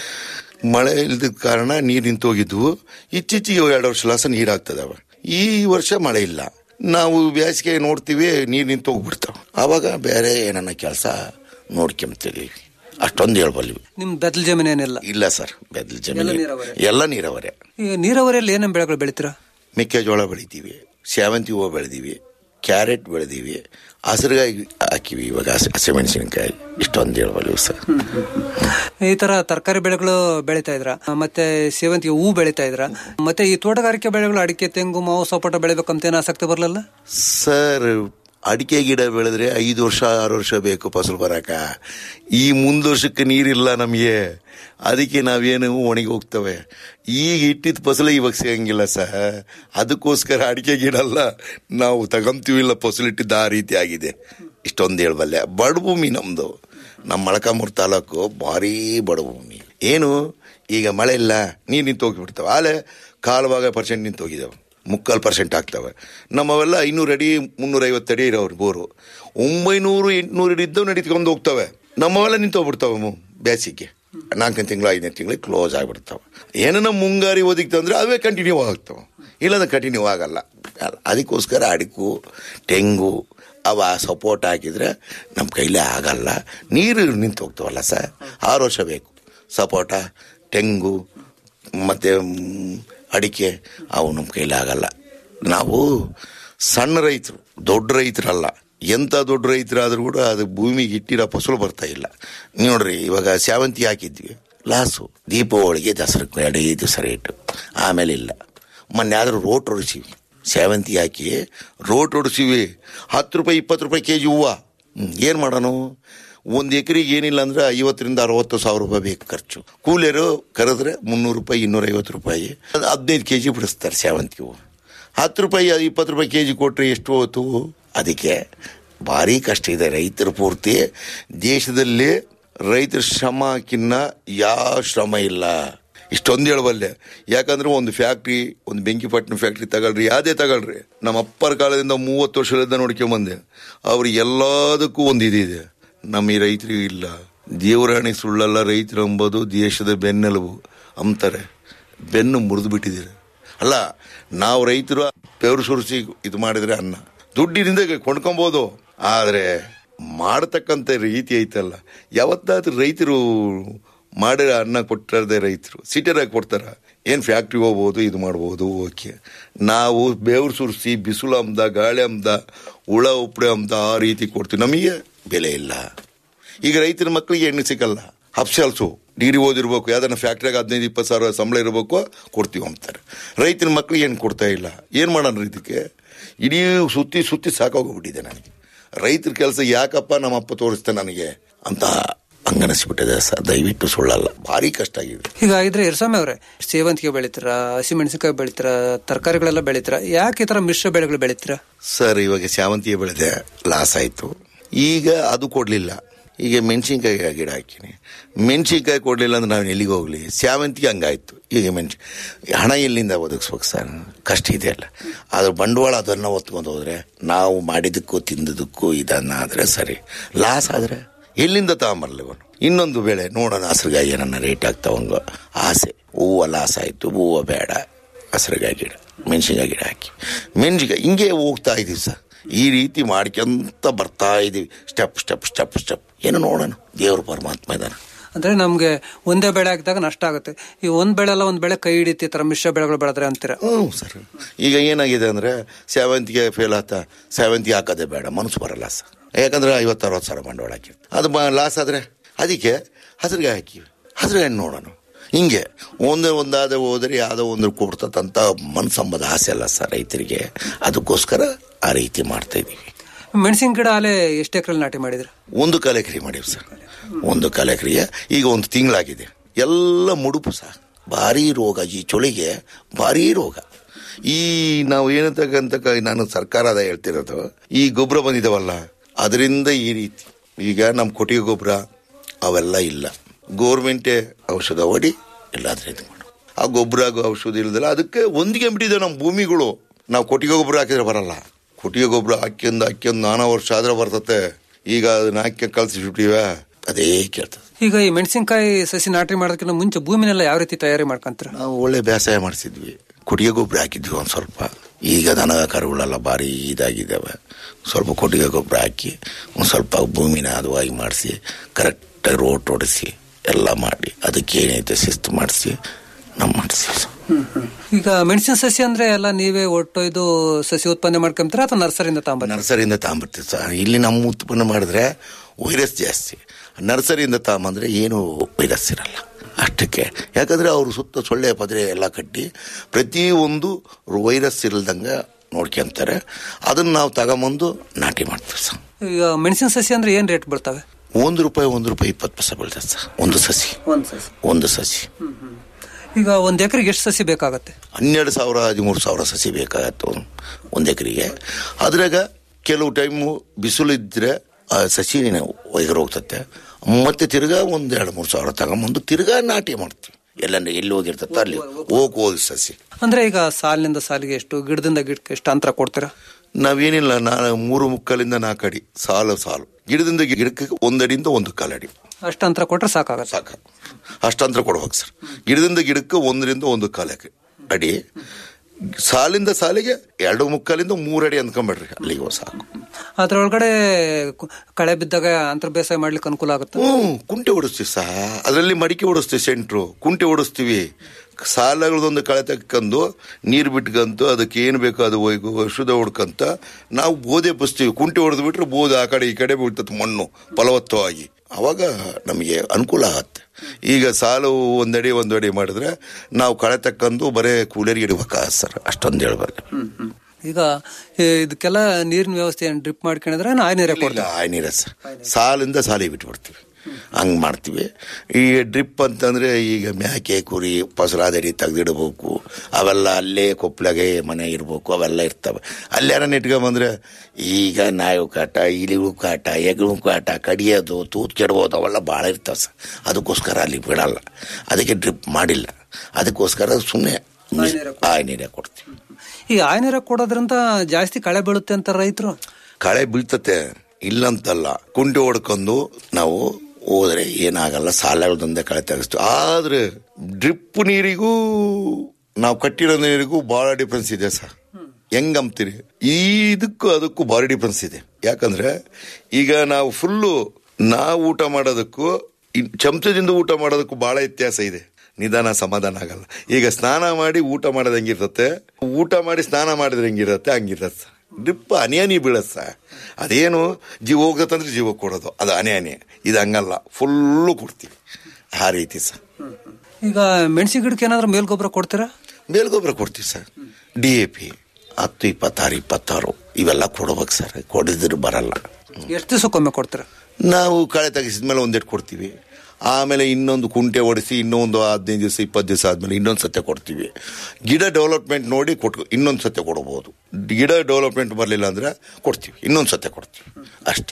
ಮಳೆ ಇಲ್ದ ಕಾರಣ ನೀರು ನಿಂತೋಗಿದ್ವು ಇತ್ತೀಚೆಗೆ ಎರಡು ವರ್ಷ ಲಾಸ ನೀರು ಆಗ್ತದವ ಈ ವರ್ಷ ಮಳೆ ಇಲ್ಲ ನಾವು ಬೇಸಿಗೆ ನೋಡ್ತೀವಿ ನೀರು ನಿಂತು ಹೋಗ್ಬಿಡ್ತಾವ ಅವಾಗ ಬೇರೆ ಏನನ್ನ ಕೆಲಸ ನೋಡ್ಕೊಂತೀವಿ ಅಷ್ಟೊಂದು ಹೇಳ್ಬಲ್ವಿ ನಿಮ್ ಬೆತ್ತಲ್ ಜಮೀನು ಏನಿಲ್ಲ ಇಲ್ಲ ಸರ್ ಬೆದಲ್ ಎಲ್ಲ ಜಮೀನು ನೀರಾವರಿ? ಎಲ್ಲ ನೀರಾವರಿ ಈ ನೀರಾವರಿಯಲ್ಲಿ ಏನೇನ್ ಬೆಳೆಗಳು ಬೆಳಿತೀರಾ ಮೆಕ್ಕೆಜೋಳ ಬೆಳಿತೀವಿ ಸೇವಂತಿ ಹೂವು ಬೆಳೆದೀವಿ ಕ್ಯಾರೆಟ್ ಬೆಳೆದೀವಿ ಹಸಿರುಗಾಯಿ ಹಾಕಿವಿ ಇವಾಗ ಹಸಿ- ಹಸಿಮೆಣಸಿನಕಾಯಿ ಇಷ್ಟೊಂದು ಹೇಳ್ಬಲ್ವಿ ಸರ್ ಈ ತರ ತರಕಾರಿ ಬೆಳೆಗಳು ಬೆಳಿತಾ ಇದ್ರ ಮತ್ತೆ ಸೇವಂತಿಗೆ ಹೂ ಬೆಳಿತಾ ಇದ್ರ ಮತ್ತೆ ಈ ತೋಟಗಾರಿಕೆ ಬೆಳೆಗಳು ಅಡಿಕೆ ತೆಂಗು ಮಾವು ಸಪೋಟ ಬೆಳಿಬೇಕಂತ ಏನು ಆಸಕ್ತಿ ಬರಲಿಲ್ಲ ಸರ್ ಅಡಿಕೆ ಗಿಡ ಬೆಳೆದ್ರೆ ಐದು ವರ್ಷ ಆರು ವರ್ಷ ಬೇಕು ಫಸಲು ಬರಾಕ ಈ ಮುಂದ್ ವರ್ಷಕ್ಕೆ ನೀರಿಲ್ಲ ನಮಗೆ ಅದಕ್ಕೆ ನಾವೇನು ಒಣಗಿ ಹೋಗ್ತವೆ ಈಗ ಇಟ್ಟಿದ್ದ ಫಸಲು ಇವಾಗ ಸಿಗಂಗಿಲ್ಲ ಸರ್ ಅದಕ್ಕೋಸ್ಕರ ಅಡಿಕೆ ಗಿಡ ಅಲ್ಲ ನಾವು ತಗೊಂತೀವಿಲ್ಲ ಫಸಲು ಇಟ್ಟಿದ್ದ ಆ ರೀತಿ ಆಗಿದೆ ಇಷ್ಟೊಂದು ಹೇಳ್ಬಲ್ಲೆ ಬಡಭೂಮಿ ನಮ್ದು ನಮ್ಮ ಮೊಳಕಾಮೂರು ತಾಲೂಕು ಭಾರೀ ಬಡಭೂಮಿ ಏನು ಈಗ ಮಳೆ ಇಲ್ಲ ನೀರು ನಿಂತು ಹೋಗಿಬಿಡ್ತಾವೆ ಆಲೆ ಕಾಲುವಾಗ ಪರ್ಸೆಂಟ್ ನಿಂತು ಹೋಗಿದ್ದಾವೆ ಮುಕ್ಕಾಲು ಪರ್ಸೆಂಟ್ ಆಗ್ತವೆ ನಮ್ಮವೆಲ್ಲ ಐನೂರು ಅಡಿ ಮುನ್ನೂರೈವತ್ತು ಅಡಿ ಇರೋರು ಬೋರು ಒಂಬೈನೂರು ಎಂಟುನೂರು ಅಡಿ ಇದ್ದವು ನಡೀತ್ಕೊಂಡು ಹೋಗ್ತವೆ ನಮ್ಮವೆಲ್ಲ ನಿಂತು ಹೋಗ್ಬಿಡ್ತಾವೆ ಮು- ಬೇಸಿಗೆ ನಾಲ್ಕನೇ ತಿಂಗಳು ಐದನೇ ತಿಂಗಳಿಗೆ ಕ್ಲೋಸ್ ಆಗಿಬಿಡ್ತಾವೆ ಏನನ್ನ ಮುಂಗಾರಿ ಒದಗಿತಂದ್ರೆ ಅವೇ ಕಂಟಿನ್ಯೂ ಆಗ್ತವೆ ಇಲ್ಲಾಂದ್ರೆ ಕಂಟಿನ್ಯೂ ಆಗಲ್ಲ ಅಲ್ಲ, ಅದಕ್ಕೋಸ್ಕರ ಅಡಿಕು ತೆಂಗು ಅವ ಸಪೋರ್ಟ್ ಹಾಕಿದ್ರೆ ನಮ್ಮ ಕೈಲೇ ಆಗಲ್ಲ ನೀರು ನಿಂತು ಹೋಗ್ತಾವಲ್ಲ ಸರ್ ಆರು ವರ್ಷ ಬೇಕು ಸಪೋಟ ತೆಂಗು ಮತ್ತು ಅಡಿಕೆ ಅವು ನಮ್ಮ ಕೈಲಿ ಆಗಲ್ಲ ನಾವು ಸಣ್ಣ ರೈತರು ದೊಡ್ಡ ರೈತರಲ್ಲ ಎಂಥ ದೊಡ್ಡ ರೈತರಾದ್ರೂ ಕೂಡ ಅದು ಭೂಮಿಗೆ ಇಟ್ಟಿರೋ ಫಸಲು ಬರ್ತಾ ಇಲ್ಲ ನೋಡ್ರಿ ಇವಾಗ ಸೇವಂತಿ ಹಾಕಿದ್ವಿ ಲಾಸು ದೀಪಾವಳಿಗೆ ದಸರಕ್ಕೆ ಎರಡು ದಿವಸ ರೇಟು ಆಮೇಲೆ ಇಲ್ಲ ಮೊನ್ನೆ ಆದರೂ ರೋಟ್ ಹೊಡಿಸಿವಿ ಸೇವಂತಿ ಹಾಕಿ ರೋಟ್ ಹೊಡಿಸಿವಿ ಹತ್ತು ರೂಪಾಯಿ ಇಪ್ಪತ್ತು ರೂಪಾಯಿ ಕೆ ಜಿ ಹೂವು ಏನು ಮಾಡೋಣ ಒಂದು ಎಕರೆಗೆ ಏನಿಲ್ಲ ಅಂದ್ರೆ ಐವತ್ತರಿಂದ ಅರವತ್ತು ಸಾವಿರ ರೂಪಾಯಿ ಬೇಕು ಖರ್ಚು ಕೂಲಿಯರು ಕರೆದ್ರೆ ಮುನ್ನೂರು ರೂಪಾಯಿ ಇನ್ನೂರೈವತ್ತು ರೂಪಾಯಿ ಅದು ಹದಿನೈದು ಕೆ ಜಿ ಬಿಡಿಸ್ತಾರೆ ಸೇವಂತಿಗೆ ಹೂವು ಹತ್ತು ರೂಪಾಯಿ ಇಪ್ಪತ್ತು ರೂಪಾಯಿ ಕೆ ಜಿ ಕೊಟ್ಟರೆ ಎಷ್ಟು ಹೋಯ್ತು ಅದಕ್ಕೆ ಭಾರಿ ಕಷ್ಟ ಇದೆ ರೈತರ ಪೂರ್ತಿ ದೇಶದಲ್ಲಿ ರೈತರ ಶ್ರಮಕ್ಕಿನ್ನ ಯಾವ ಶ್ರಮ ಇಲ್ಲ ಇಷ್ಟೊಂದು ಹೇಳಬಲ್ಲೆ ಯಾಕಂದ್ರೆ ಒಂದು ಫ್ಯಾಕ್ಟ್ರಿ ಒಂದು ಬೆಂಕಿಪಟ್ಟಣ ಫ್ಯಾಕ್ಟ್ರಿ ತಗೊಳ್ರಿ ಯಾವುದೇ ತಗೊಳ್ರಿ ನಮ್ಮ ಅಪ್ಪರ ಕಾಲದಿಂದ ಮೂವತ್ತು ವರ್ಷದಿಂದ ನೋಡ್ಕೊಂಬಂದೆ ಅವ್ರಿಗೆ ಎಲ್ಲದಕ್ಕೂ ಒಂದು ಇದಿದೆ ನಮ್ಮ ಈ ರೈತರಿಗೂ ಇಲ್ಲ ದೇವರಾಣಿ ಸುಳ್ಳಲ್ಲ ರೈತರು ಎಂಬುದು ದೇಶದ ಬೆನ್ನೆಲುಬು ಅಂತಾರೆ ಬೆನ್ನು ಮುರಿದು ಬಿಟ್ಟಿದ್ದೀರಿ ಅಲ್ಲ ನಾವು ರೈತರು ಬೆವರು ಸುರಿಸಿ ಇದು ಮಾಡಿದ್ರೆ ಅನ್ನ ದುಡ್ಡಿನಿಂದ ಕೊಂಡ್ಕೊಬೋದು ಆದರೆ ಮಾಡತಕ್ಕಂಥ ರೀತಿ ಐತಲ್ಲ ಯಾವತ್ತಾದ್ರೂ ರೈತರು ಮಾಡಿರೋ ಅನ್ನ ಕೊಟ್ಟಿರದೆ ರೈತರು ಸಿಟಿರಾಗಿ ಕೊಡ್ತಾರ ಏನು ಫ್ಯಾಕ್ಟ್ರಿ ಹೋಗ್ಬೋದು ಇದು ಮಾಡ್ಬೋದು ಓಕೆ ನಾವು ಬೆವರು ಸುರಿಸಿ ಬಿಸಿಲು ಅಂದ ಗಾಳಿ ಅಂದ ಹುಳ ಉಪ್ಪಡೆ ಅಂದ ಆ ರೀತಿ ಕೊಡ್ತೀವಿ ನಮಗೆ ಬೆಲೆ ಇಲ್ಲ ಈಗ ರೈತರ ಮಕ್ಕಳಿಗೆ ಹೆಣ್ಣು ಸಿಗಲ್ಲ ಹಪ್ಸಲ್ಸು ಡಿಗ್ರಿ ಓದಿರ್ಬೇಕು ಯಾವ್ದನ್ನ ಫ್ಯಾಕ್ಟ್ರಿಯಾಗ ಹದಿನೈದು ಇಪ್ಪತ್ತು ಸಾವಿರ ಸಂಬಳ ಇರಬೇಕು ಕೊಡ್ತೀವಿ ಅಂತಾರೆ ರೈತನ ಮಕ್ಳಿಗೆ ಏನು ಕೊಡ್ತಾ ಇಲ್ಲ ಏನು ಮಾಡೋಣ ಇದಕ್ಕೆ ಇಡೀ ಸುತ್ತಿ ಸುತ್ತಿ ಸಾಕಾಗೋಗ್ಬಿಟ್ಟಿದೆ ನನಗೆ ರೈತರ ಕೆಲಸ ಯಾಕಪ್ಪ ನಮ್ಮಪ್ಪ ತೋರಿಸ್ತೆ ನನಗೆ ಅಂತ ಹಂಗನಿಸ್ಬಿಟ್ಟಿದೆ ಸರ್ ದಯವಿಟ್ಟು ಸುಳ್ಳಲ್ಲ ಭಾರಿ ಕಷ್ಟ ಆಗಿದೆ ಹೀಗಾಗಿದ್ರೆ ಇರ್ಸ್ವಾಮಿ ಅವರೇ ಸೇವಂತಿಗೆ ಬೆಳಿತೀರಾ ಹಸಿಮೆಣಸಿನಕಾಯಿ ಬೆಳಿತೀರಾ ತರಕಾರಿಗಳೆಲ್ಲ ಬೆಳಿತೀರಾ ಯಾಕೆ ಈ ತರ ಮಿಶ್ರ ಬೆಳೆಗಳು ಬೆಳಿತೀರಾ ಸರ್ ಇವಾಗ ಸೇವಂತಿಗೆ ಬೆಳೆದೆ ಲಾಸ್ ಆಯಿತು ಈಗ ಅದು ಕೊಡಲಿಲ್ಲ ಈಗ ಮೆಣಸಿನ್ಕಾಯಿ ಗಿಡ ಹಾಕಿನಿ ಮೆಣಸಿನ್ಕಾಯಿ ಕೊಡಲಿಲ್ಲ ಅಂದ್ರೆ ನಾವು ಎಲ್ಲಿಗೆ ಹೋಗ್ಲಿ ಸೇವಂತಿಗೆ ಹಂಗಾಯ್ತು ಈಗ ಮೆಣಸಿ ಹಣ ಎಲ್ಲಿಂದ ಒದಗಿಸ್ಬೇಕು ಸರ್ ಕಷ್ಟ ಇದೆ ಅಲ್ಲ ಅದ್ರ ಬಂಡವಾಳ ಅದನ್ನು ಹೊತ್ಕೊಂಡು ಹೋದ್ರೆ ನಾವು ಮಾಡಿದ್ದಕ್ಕೂ ತಿಂದದಕ್ಕೂ ಇದನ್ನ ಆದರೆ ಸರಿ ಲಾಸ್ ಆದರೆ ಎಲ್ಲಿಂದ ತಗೊಂಬರಲಿ ಅವನು ಇನ್ನೊಂದು ಬೆಳೆ ನೋಡೋಣ ಹಸ್ರಗಾಯಿ ಏನನ್ನ ರೇಟ್ ಆಗ್ತಾವಂಗ ಆಸೆ ಹೂವು ಲಾಸ್ ಆಯಿತು ಹೂವು ಬೇಡ ಹಸ್ರಗಾಯಿ ಗಿಡ ಮೆಣಸಿನ್ಕಾಯಿ ಗಿಡ ಹಾಕಿ ಮೆಣಸಿನ್ಕಾಯಿ ಹಿಂಗೆ ಹೋಗ್ತಾ ಇದೀವಿ ಸರ್ ಈ ರೀತಿ ಮಾಡ್ಕೊಂತ ಬರ್ತಾ ಇದೀವಿ ಸ್ಟೆಪ್ ಸ್ಟೆಪ್ ಸ್ಟೆಪ್ ಸ್ಟೆಪ್ ಏನು ನೋಡೋಣ ದೇವ್ರ ಪರಮಾತ್ಮ ಇದ್ದಾನೆ ಅಂದ್ರೆ ನಮ್ಗೆ ಒಂದೇ ಬೆಳೆ ಹಾಕಿದಾಗ ನಷ್ಟ ಆಗುತ್ತೆ ಈ ಒಂದ್ ಬೆಳೆ ಅಲ್ಲ ಒಂದ್ ಬೆಳೆ ಕೈ ಹಿಡಿತಿ ಈ ತರ ಮಿಶ್ರ ಬೆಳೆಗಳು ಬೆಳೆದ್ರೆ ಅಂತೀರಾ ಹ್ಞೂ ಸರ್ ಈಗ ಏನಾಗಿದೆ ಅಂದ್ರೆ ಸೇವಂತಿಗೆ ಫೇಲ್ ಆತ ಸೇವಂತಿಗೆ ಹಾಕೋದೇ ಬೇಡ ಮನಸ್ಸು ಬರಲ್ಲ ಸರ್ ಯಾಕಂದ್ರೆ ಐವತ್ತು ಅರವತ್ತು ಸಾವಿರ ಬಂಡವಾಳ ಹಾಕಿರ್ತೀವಿ ಅದು ಲಾಸ್ ಆದ್ರೆ ಅದಕ್ಕೆ ಹಸಿರುಗಾಯಿ ಹಾಕಿವಿ ಹಸಿರುಗಾಯಿ ನೋಡೋಣ ಹಿಂಗೆ ಒಂದೇ ಒಂದಾದ ಹೋದರೆ ಯಾವುದೋ ಒಂದು ಕೊಡ್ತದಂತ ಮನಸ್ಸಂಬದ ಆಸೆ ಅಲ್ಲ ಸರ್ ರೈತರಿಗೆ ಅದಕ್ಕೋಸ್ಕರ ಆ ರೀತಿ ಮಾಡ್ತಾ ಇದೀವಿ ಮೆಣಸಿನ ಗಿಡ ಅಲ್ಲೇ ಎಷ್ಟು ಎಕರೆ ನಾಟಿ ಮಾಡಿದ್ರೆ ಒಂದು ಕಾಲ ಎಕರೆ ಮಾಡೀವಿ ಸರ್ ಒಂದು ಕಾಲ ಎಕರೆಗೆ ಈಗ ಒಂದು ತಿಂಗಳಾಗಿದೆ ಎಲ್ಲ ಮುಡುಪು ಸಹ ಭಾರಿ ರೋಗ ಈ ಚಳಿಗೆ ಭಾರಿ ರೋಗ ಈ ನಾವು ಏನಂತಕ್ಕಂತ ನಾನು ಸರ್ಕಾರದ ಹೇಳ್ತಿರೋದು ಈ ಗೊಬ್ಬರ ಬಂದಿದಾವಲ್ಲ ಅದರಿಂದ ಈ ರೀತಿ ಈಗ ನಮ್ಮ ಕೊಟ್ಟಿಗೆ ಗೊಬ್ಬರ ಅವೆಲ್ಲ ಇಲ್ಲ ಗೋರ್ಮೆಂಟೇ ಔಷಧ ಹೊಡಿ ಇಲ್ಲಾದ್ರೆ ಇದು ಮಾಡು ಆ ಗೊಬ್ಬರ ಔಷಧ ಇಲ್ದಲ್ಲ ಅದಕ್ಕೆ ಹೊಂದಿಗೆ ಬಿಟ್ಟಿದೆ ನಮ್ಮ ಭೂಮಿಗಳು ನಾವು ಕೊಟ್ಟಿಗೆ ಗೊಬ್ಬರ ಹಾಕಿದ್ರೆ ಬರಲ್ಲ ಕೊಟ್ಟಿಗೆ ಗೊಬ್ಬರ ಹಾಕ್ಯಂದು ಹಾಕ್ಯಂದು ನಾನಾ ವರ್ಷ ಆದ್ರೆ ಬರ್ತತೆ ಈಗ ಅದನ್ನ ಹಾಕಿ ಕಳ್ಸಿಬಿಟ್ಟಿವ ಅದೇ ಕೇಳ್ತದೆ ಈಗ ಈ ಮೆಣಸಿನಕಾಯಿ ಸಸಿ ನಾಟಿ ಮಾಡೋದಕ್ಕಿಂತ ಮುಂಚೆ ಭೂಮಿನೆಲ್ಲ ಯಾವ ರೀತಿ ತಯಾರಿ ಮಾಡ್ಕೊಂತೀರ ನಾವು ಒಳ್ಳೆ ಬೇಸಾಯ ಮಾಡಿಸಿದ್ವಿ ಕೊಟ್ಟಿಗೆ ಗೊಬ್ಬರ ಹಾಕಿದ್ವಿ ಒಂದು ಸ್ವಲ್ಪ ಈಗ ದನ ಕರುಗಳೆಲ್ಲ ಭಾರಿ ಇದಾಗಿದ್ದಾವೆ ಸ್ವಲ್ಪ ಕೊಟ್ಟಿಗೆ ಗೊಬ್ಬರ ಹಾಕಿ ಒಂದು ಸ್ವಲ್ಪ ಭೂಮಿನ ಹದವಾಗಿ ಮಾಡಿಸಿ ಕರೆಕ್ಟಾಗಿ ರೋಟ್ ಹೊಡಿಸಿ ಎಲ್ಲ ಮಾಡಿ ಅದಕ್ಕೆ ಏನೈತೆ ಶಿಸ್ತು ಮಾಡಿಸಿ ನಾವು ಮಾಡಿಸಿ ಈಗ ಮೆಣಸಿನ ಸಸಿ ಅಂದ್ರೆ ಎಲ್ಲ ನೀವೇ ಒಟ್ಟೊಯ್ದು ಸಸಿ ಉತ್ಪನ್ನ ಮಾಡ್ಕೊಂತೀರಾ ಅಥವಾ ನರ್ಸರಿಯಿಂದ ತಗೊಂಬ ನರ್ಸರಿಯಿಂದ ತಗೊಂಬರ್ತೀವಿ ಸರ್ ಇಲ್ಲಿ ನಮ್ಮ ಉತ್ಪನ್ನ ಮಾಡಿದ್ರೆ ವೈರಸ್ ಜಾಸ್ತಿ ನರ್ಸರಿಯಿಂದ ತಗೊಂಬಂದ್ರೆ ಏನು ವೈರಸ್ ಇರಲ್ಲ ಅಷ್ಟಕ್ಕೆ ಯಾಕಂದ್ರೆ ಅವರು ಸುತ್ತ ಸೊಳ್ಳೆ ಪದ್ರೆ ಎಲ್ಲ ಕಟ್ಟಿ ಪ್ರತಿಯೊಂದು ವೈರಸ್ ಇರಲ್ದಂಗೆ ನೋಡ್ಕೊಂತಾರೆ ಅದನ್ನ ನಾವು ತಗೊಂಬಂದು ನಾಟಿ ಮಾಡ್ತೀವಿ ಸರ್ ಈಗ ಮೆಣಸಿನ ಸಸಿ ಅಂದ್ರೆ ಏನ್ ರೇಟ್ ಬೀಳ್ತವೆ ಒಂದು ರೂಪಾಯಿ ಒಂದು ರೂಪಾಯಿ ಇಪ್ಪತ್ತು ಪೈಸೆ ಬೀಳ್ತದೆ ಸರ್ ಒಂದು ಸಸಿ ಒಂದ್ ಸಸಿ ಒಂದು ಸಸಿ ಈಗ ಒಂದ್ ಎಕರೆಗೆ ಎಷ್ಟು ಸಸಿ ಬೇಕಾಗತ್ತೆ ಹನ್ನೆರಡು ಸಾವಿರ ಹದಿಮೂರು ಸಾವಿರ ಸಸಿ ಬೇಕಾಗತ್ತೆ ಒಂದು ಒಂದು ಎಕರೆಗೆ ಅದ್ರಾಗ ಕೆಲವು ಟೈಮು ಬಿಸಿಲು ಇದ್ರೆ ಆ ಸಸಿ ಒಯ್ಗರ ಹೋಗ್ತತೆ ಮತ್ತೆ ತಿರ್ಗಾ ಒಂದು ಎರಡು ಮೂರು ಸಾವಿರ ತಗೊಂಬಂದು ತಿರ್ಗಾ ನಾಟಿ ಮಾಡ್ತೀವಿ ಎಲ್ಲಂದ್ರೆ ಎಲ್ಲಿ ಹೋಗಿರ್ತತೆ ಅಲ್ಲಿ ಹೋಗಿ ಹೋಗಿ ಸಸಿ ಅಂದ್ರೆ ಈಗ ಸಾಲಿನಿಂದ ಸಾಲಿಗೆ ಎಷ್ಟು ಗಿಡದಿಂದ ಗಿಡಕ್ಕೆ ಎಷ್ಟು ಅಂತರ ಕೊಡ್ತೀರಾ ನಾವೇನಿಲ್ಲ ನಾನು ಮೂರು ಮುಕ್ಕಲಿಂದ ನಾಲ್ಕು ಅಡಿ ಸಾಲು ಸಾಲು ಗಿಡದಿಂದ ಗಿಡಕ್ಕೆ ಒಂದಡಿಯಿಂದ ಒಂದು ಕಾಲಡಿ ಅಷ್ಟು ಅಂತರ ಕೊಟ್ರೆ ಸಾಕಾಗತ್ತೆ ಸಾಕ ಅಷ್ಟಂತರ ಕೊಡ್ಬೇಕು ಸರ್ ಗಿಡದಿಂದ ಗಿಡಕ್ಕೆ ಒಂದರಿಂದ ಒಂದು ಕಾಲಕ್ಕೆ ಅಡಿ ಸಾಲಿಂದ ಸಾಲಿಗೆ ಎರಡು ಮುಕ್ಕಾಲಿಂದ ಮೂರಡಿ ಅಂದ್ಕೊಂಬಿಡ್ರಿ ಅಲ್ಲಿಗೆ ಸಾಕು ಅದ್ರೊಳಗಡೆ ಕು- ಕಳೆ ಬಿದ್ದಾಗ ಅಂತರ ಬೇಸಾಯ ಮಾಡ್ಲಿಕ್ಕೆ ಅನುಕೂಲ ಆಗುತ್ತೆ ಹ್ಞೂ ಕುಂಟೆ ಹೊಡಿಸ್ತೀವಿ ಸಹ ಅದರಲ್ಲಿ ಮಡಿಕೆ ಹೊಡಿಸ್ತೀವಿ ಸೆಂಟ್ರು ಕುಂಟೆ ಹೊಡಿಸ್ತೀವಿ ಸಾಲಗಳದೊಂದು ಕಳೆ ತಕ್ಕಂದು ನೀರು ಬಿಟ್ಕಂತು ಅದಕ್ಕೆ ಏನು ಬೇಕೋ ಅದು ಒಯ್ಗು ಔಷಧ ಹೊಡ್ಕಂತ ನಾವು ಬೋಧೆ ಬಸ್ತೀವಿ ಕುಂಟೆ ಹೊಡೆದು ಬಿಟ್ರೆ ಬೋಧೆ ಆ ಕಡೆ ಈ ಕಡೆ ಬೀಳ್ತದೆ ಮಣ್ಣು ಫಲವತ್ತವಾಗಿ ಅವಾಗ ನಮಗೆ ಅನುಕೂಲ ಆಗತ್ತೆ ಈಗ ಸಾಲು ಒಂದಡಿ ಒಂದಡಿ ಮಾಡಿದ್ರೆ ನಾವು ಕಳೆ ತಕ್ಕಂದು ಬರೇ ಕೂಲರಿಗೆ ಇಡ್ಬೇಕಾಗ ಸರ್ ಅಷ್ಟೊಂದು ಹೇಳ್ಬಾರ್ದು ಈಗ ಈ ಇದಕ್ಕೆಲ್ಲ ನೀರಿನ ವ್ಯವಸ್ಥೆ ಏನ್ ಡ್ರಿಪ್ ಮಾಡ್ಕೊಂಡಿದ್ರೆ ಆಯ್ ನೀರೇ ಇಲ್ಲ ಆಯ್ ನೀರ ಸರ್ ಸಾಲಿಂದ ಸಾಲಿಗೆ ಬಿಟ್ಬಿಡ್ತೀವಿ ಹಂಗೆ ಮಾಡ್ತೀವಿ ಈ ಡ್ರಿಪ್ ಅಂತಂದ್ರೆ ಈಗ ಮ್ಯಾಕೆ ಕುರಿ ಫಸಲಾದಡಿ ತೆಗೆದಿಡಬೇಕು ಅವೆಲ್ಲ ಅಲ್ಲೇ ಕೊಪ್ಪಳಗೆ ಮನೆ ಇರಬೇಕು ಅವೆಲ್ಲ ಇರ್ತವೆ ಅಲ್ಲಾರ ಇಟ್ಕೊಂಬಂದ್ರೆ ಈಗ ನಾಯಿ ಕಾಟ ಇಲಿಗಳು ಕಾಟ ಎಗಳು ಕಾಟ ಕಡಿಯೋದು ತೂತ್ ಕೆಡ್ಬೋದು ಅವೆಲ್ಲ ಭಾಳ ಇರ್ತವೆ ಸರ್ ಅದಕ್ಕೋಸ್ಕರ ಅಲ್ಲಿ ಬಿಡಲ್ಲ ಅದಕ್ಕೆ ಡ್ರಿಪ್ ಮಾಡಿಲ್ಲ ಅದಕ್ಕೋಸ್ಕರ ಸುಮ್ಮನೆ ಆಯ್ ನೀರೇ ಕೊಡ್ತೀವಿ ಈ ಆಯ್ ನೀರ ಕೊಡೋದ್ರಿಂದ ಜಾಸ್ತಿ ಕಳೆ ಬೀಳುತ್ತೆ ಅಂತ ರೈತರು ಕಳೆ ಬೀಳ್ತತೆ ಇಲ್ಲಂತಲ್ಲ ಕುಂಟೆ ಹೊಡ್ಕೊಂಡು ನಾವು ಹೋದ್ರೆ ಏನಾಗಲ್ಲ ಸಾಲಗಳದೊಂದೇ ಕಳೆ ತೆಗೆಸ್ತು ಆದ್ರೆ ಡ್ರಿಪ್ ನೀರಿಗೂ ನಾವು ಕಟ್ಟಿರೋ ನೀರಿಗೂ ಬಹಳ ಡಿಫ್ರೆನ್ಸ್ ಇದೆ ಸರ್ ಹೆಂಗಂತೀರಿ ಇದಕ್ಕೂ ಅದಕ್ಕೂ ಭಾಳ ಡಿಫ್ರೆನ್ಸ್ ಇದೆ ಯಾಕಂದ್ರೆ ಈಗ ನಾವು ಫುಲ್ಲು ನಾವು ಊಟ ಮಾಡೋದಕ್ಕೂ ಇನ್- ಚಮಚದಿಂದ ಊಟ ಮಾಡೋದಕ್ಕೂ ಬಹಳ ವ್ಯತ್ಯಾಸ ಇದೆ ನಿಧಾನ ಸಮಾಧಾನ ಆಗಲ್ಲ ಈಗ ಸ್ನಾನ ಮಾಡಿ ಊಟ ಮಾಡೋದು ಹೆಂಗಿರ್ತತೆ ಊಟ ಮಾಡಿ ಸ್ನಾನ ಮಾಡಿದ್ರೆ ಹೆಂಗಿರತ್ತೆ ಹಂಗಿರತ್ತೆ ಡ್ರಿಪ್ ಹನಿ ಹನಿ ಬೀಳತ್ತ ಅದೇನು ಜೀವ ಹೋಗತ್ತಂದ್ರೆ ಜೀವ ಕೊಡೋದು ಅದು ಹನಿ ಹನಿ ಇದು ಹಂಗಲ್ಲ ಫುಲ್ಲು ಕೊಡ್ತೀವಿ ಆ ರೀತಿ ಸರ್ ಈಗ ಮೆಣಸಿ ಗಿಡಕ್ಕೆ ಏನಾದ್ರು ಮೇಲ್ಗೊಬ್ಬರ ಕೊಡ್ತೀರಾ ಮೇಲ್ಗೊಬ್ಬರ ಕೊಡ್ತೀವಿ ಸರ್ ಡಿ ಎ ಪಿ ಹತ್ತು ಇಪ್ಪತ್ತಾರು ಇಪ್ಪತ್ತಾರು ಇವೆಲ್ಲ ಕೊಡ್ಬೇಕು ಸರ್ ಕೊಡಿದ್ರೆ ಬರಲ್ಲ ಎಷ್ಟು ದಿವಸಕ್ಕೊಮ್ಮೆ ಕೊಡ್ತೀರಾ ನಾವು ಕಳೆ ತೆಗೆಸಿದ್ಮೇಲೆ ಒಂದೆಟ್ಟು ಕೊಡ್ತೀವಿ ಆಮೇಲೆ ಇನ್ನೊಂದು ಕುಂಟೆ ಹೊಡಿಸಿ ಇನ್ನೊಂದು ಹದಿನೈದು ದಿವಸ ಇಪ್ಪತ್ತು ದಿವಸ ಆದಮೇಲೆ ಇನ್ನೊಂದು ಸತ್ಯ ಕೊಡ್ತೀವಿ ಗಿಡ ಡೆವಲಪ್ಮೆಂಟ್ ನೋಡಿ ಕೊಟ್ಟು ಇನ್ನೊಂದು ಸತ್ಯ ಕೊಡ್ಬೋದು ಗಿಡ ಡೆವಲಪ್ಮೆಂಟ್ ಬರಲಿಲ್ಲ ಅಂದರೆ ಕೊಡ್ತೀವಿ ಇನ್ನೊಂದು ಸತ್ಯ ಕೊಡ್ತೀವಿ ಅಷ್ಟೇ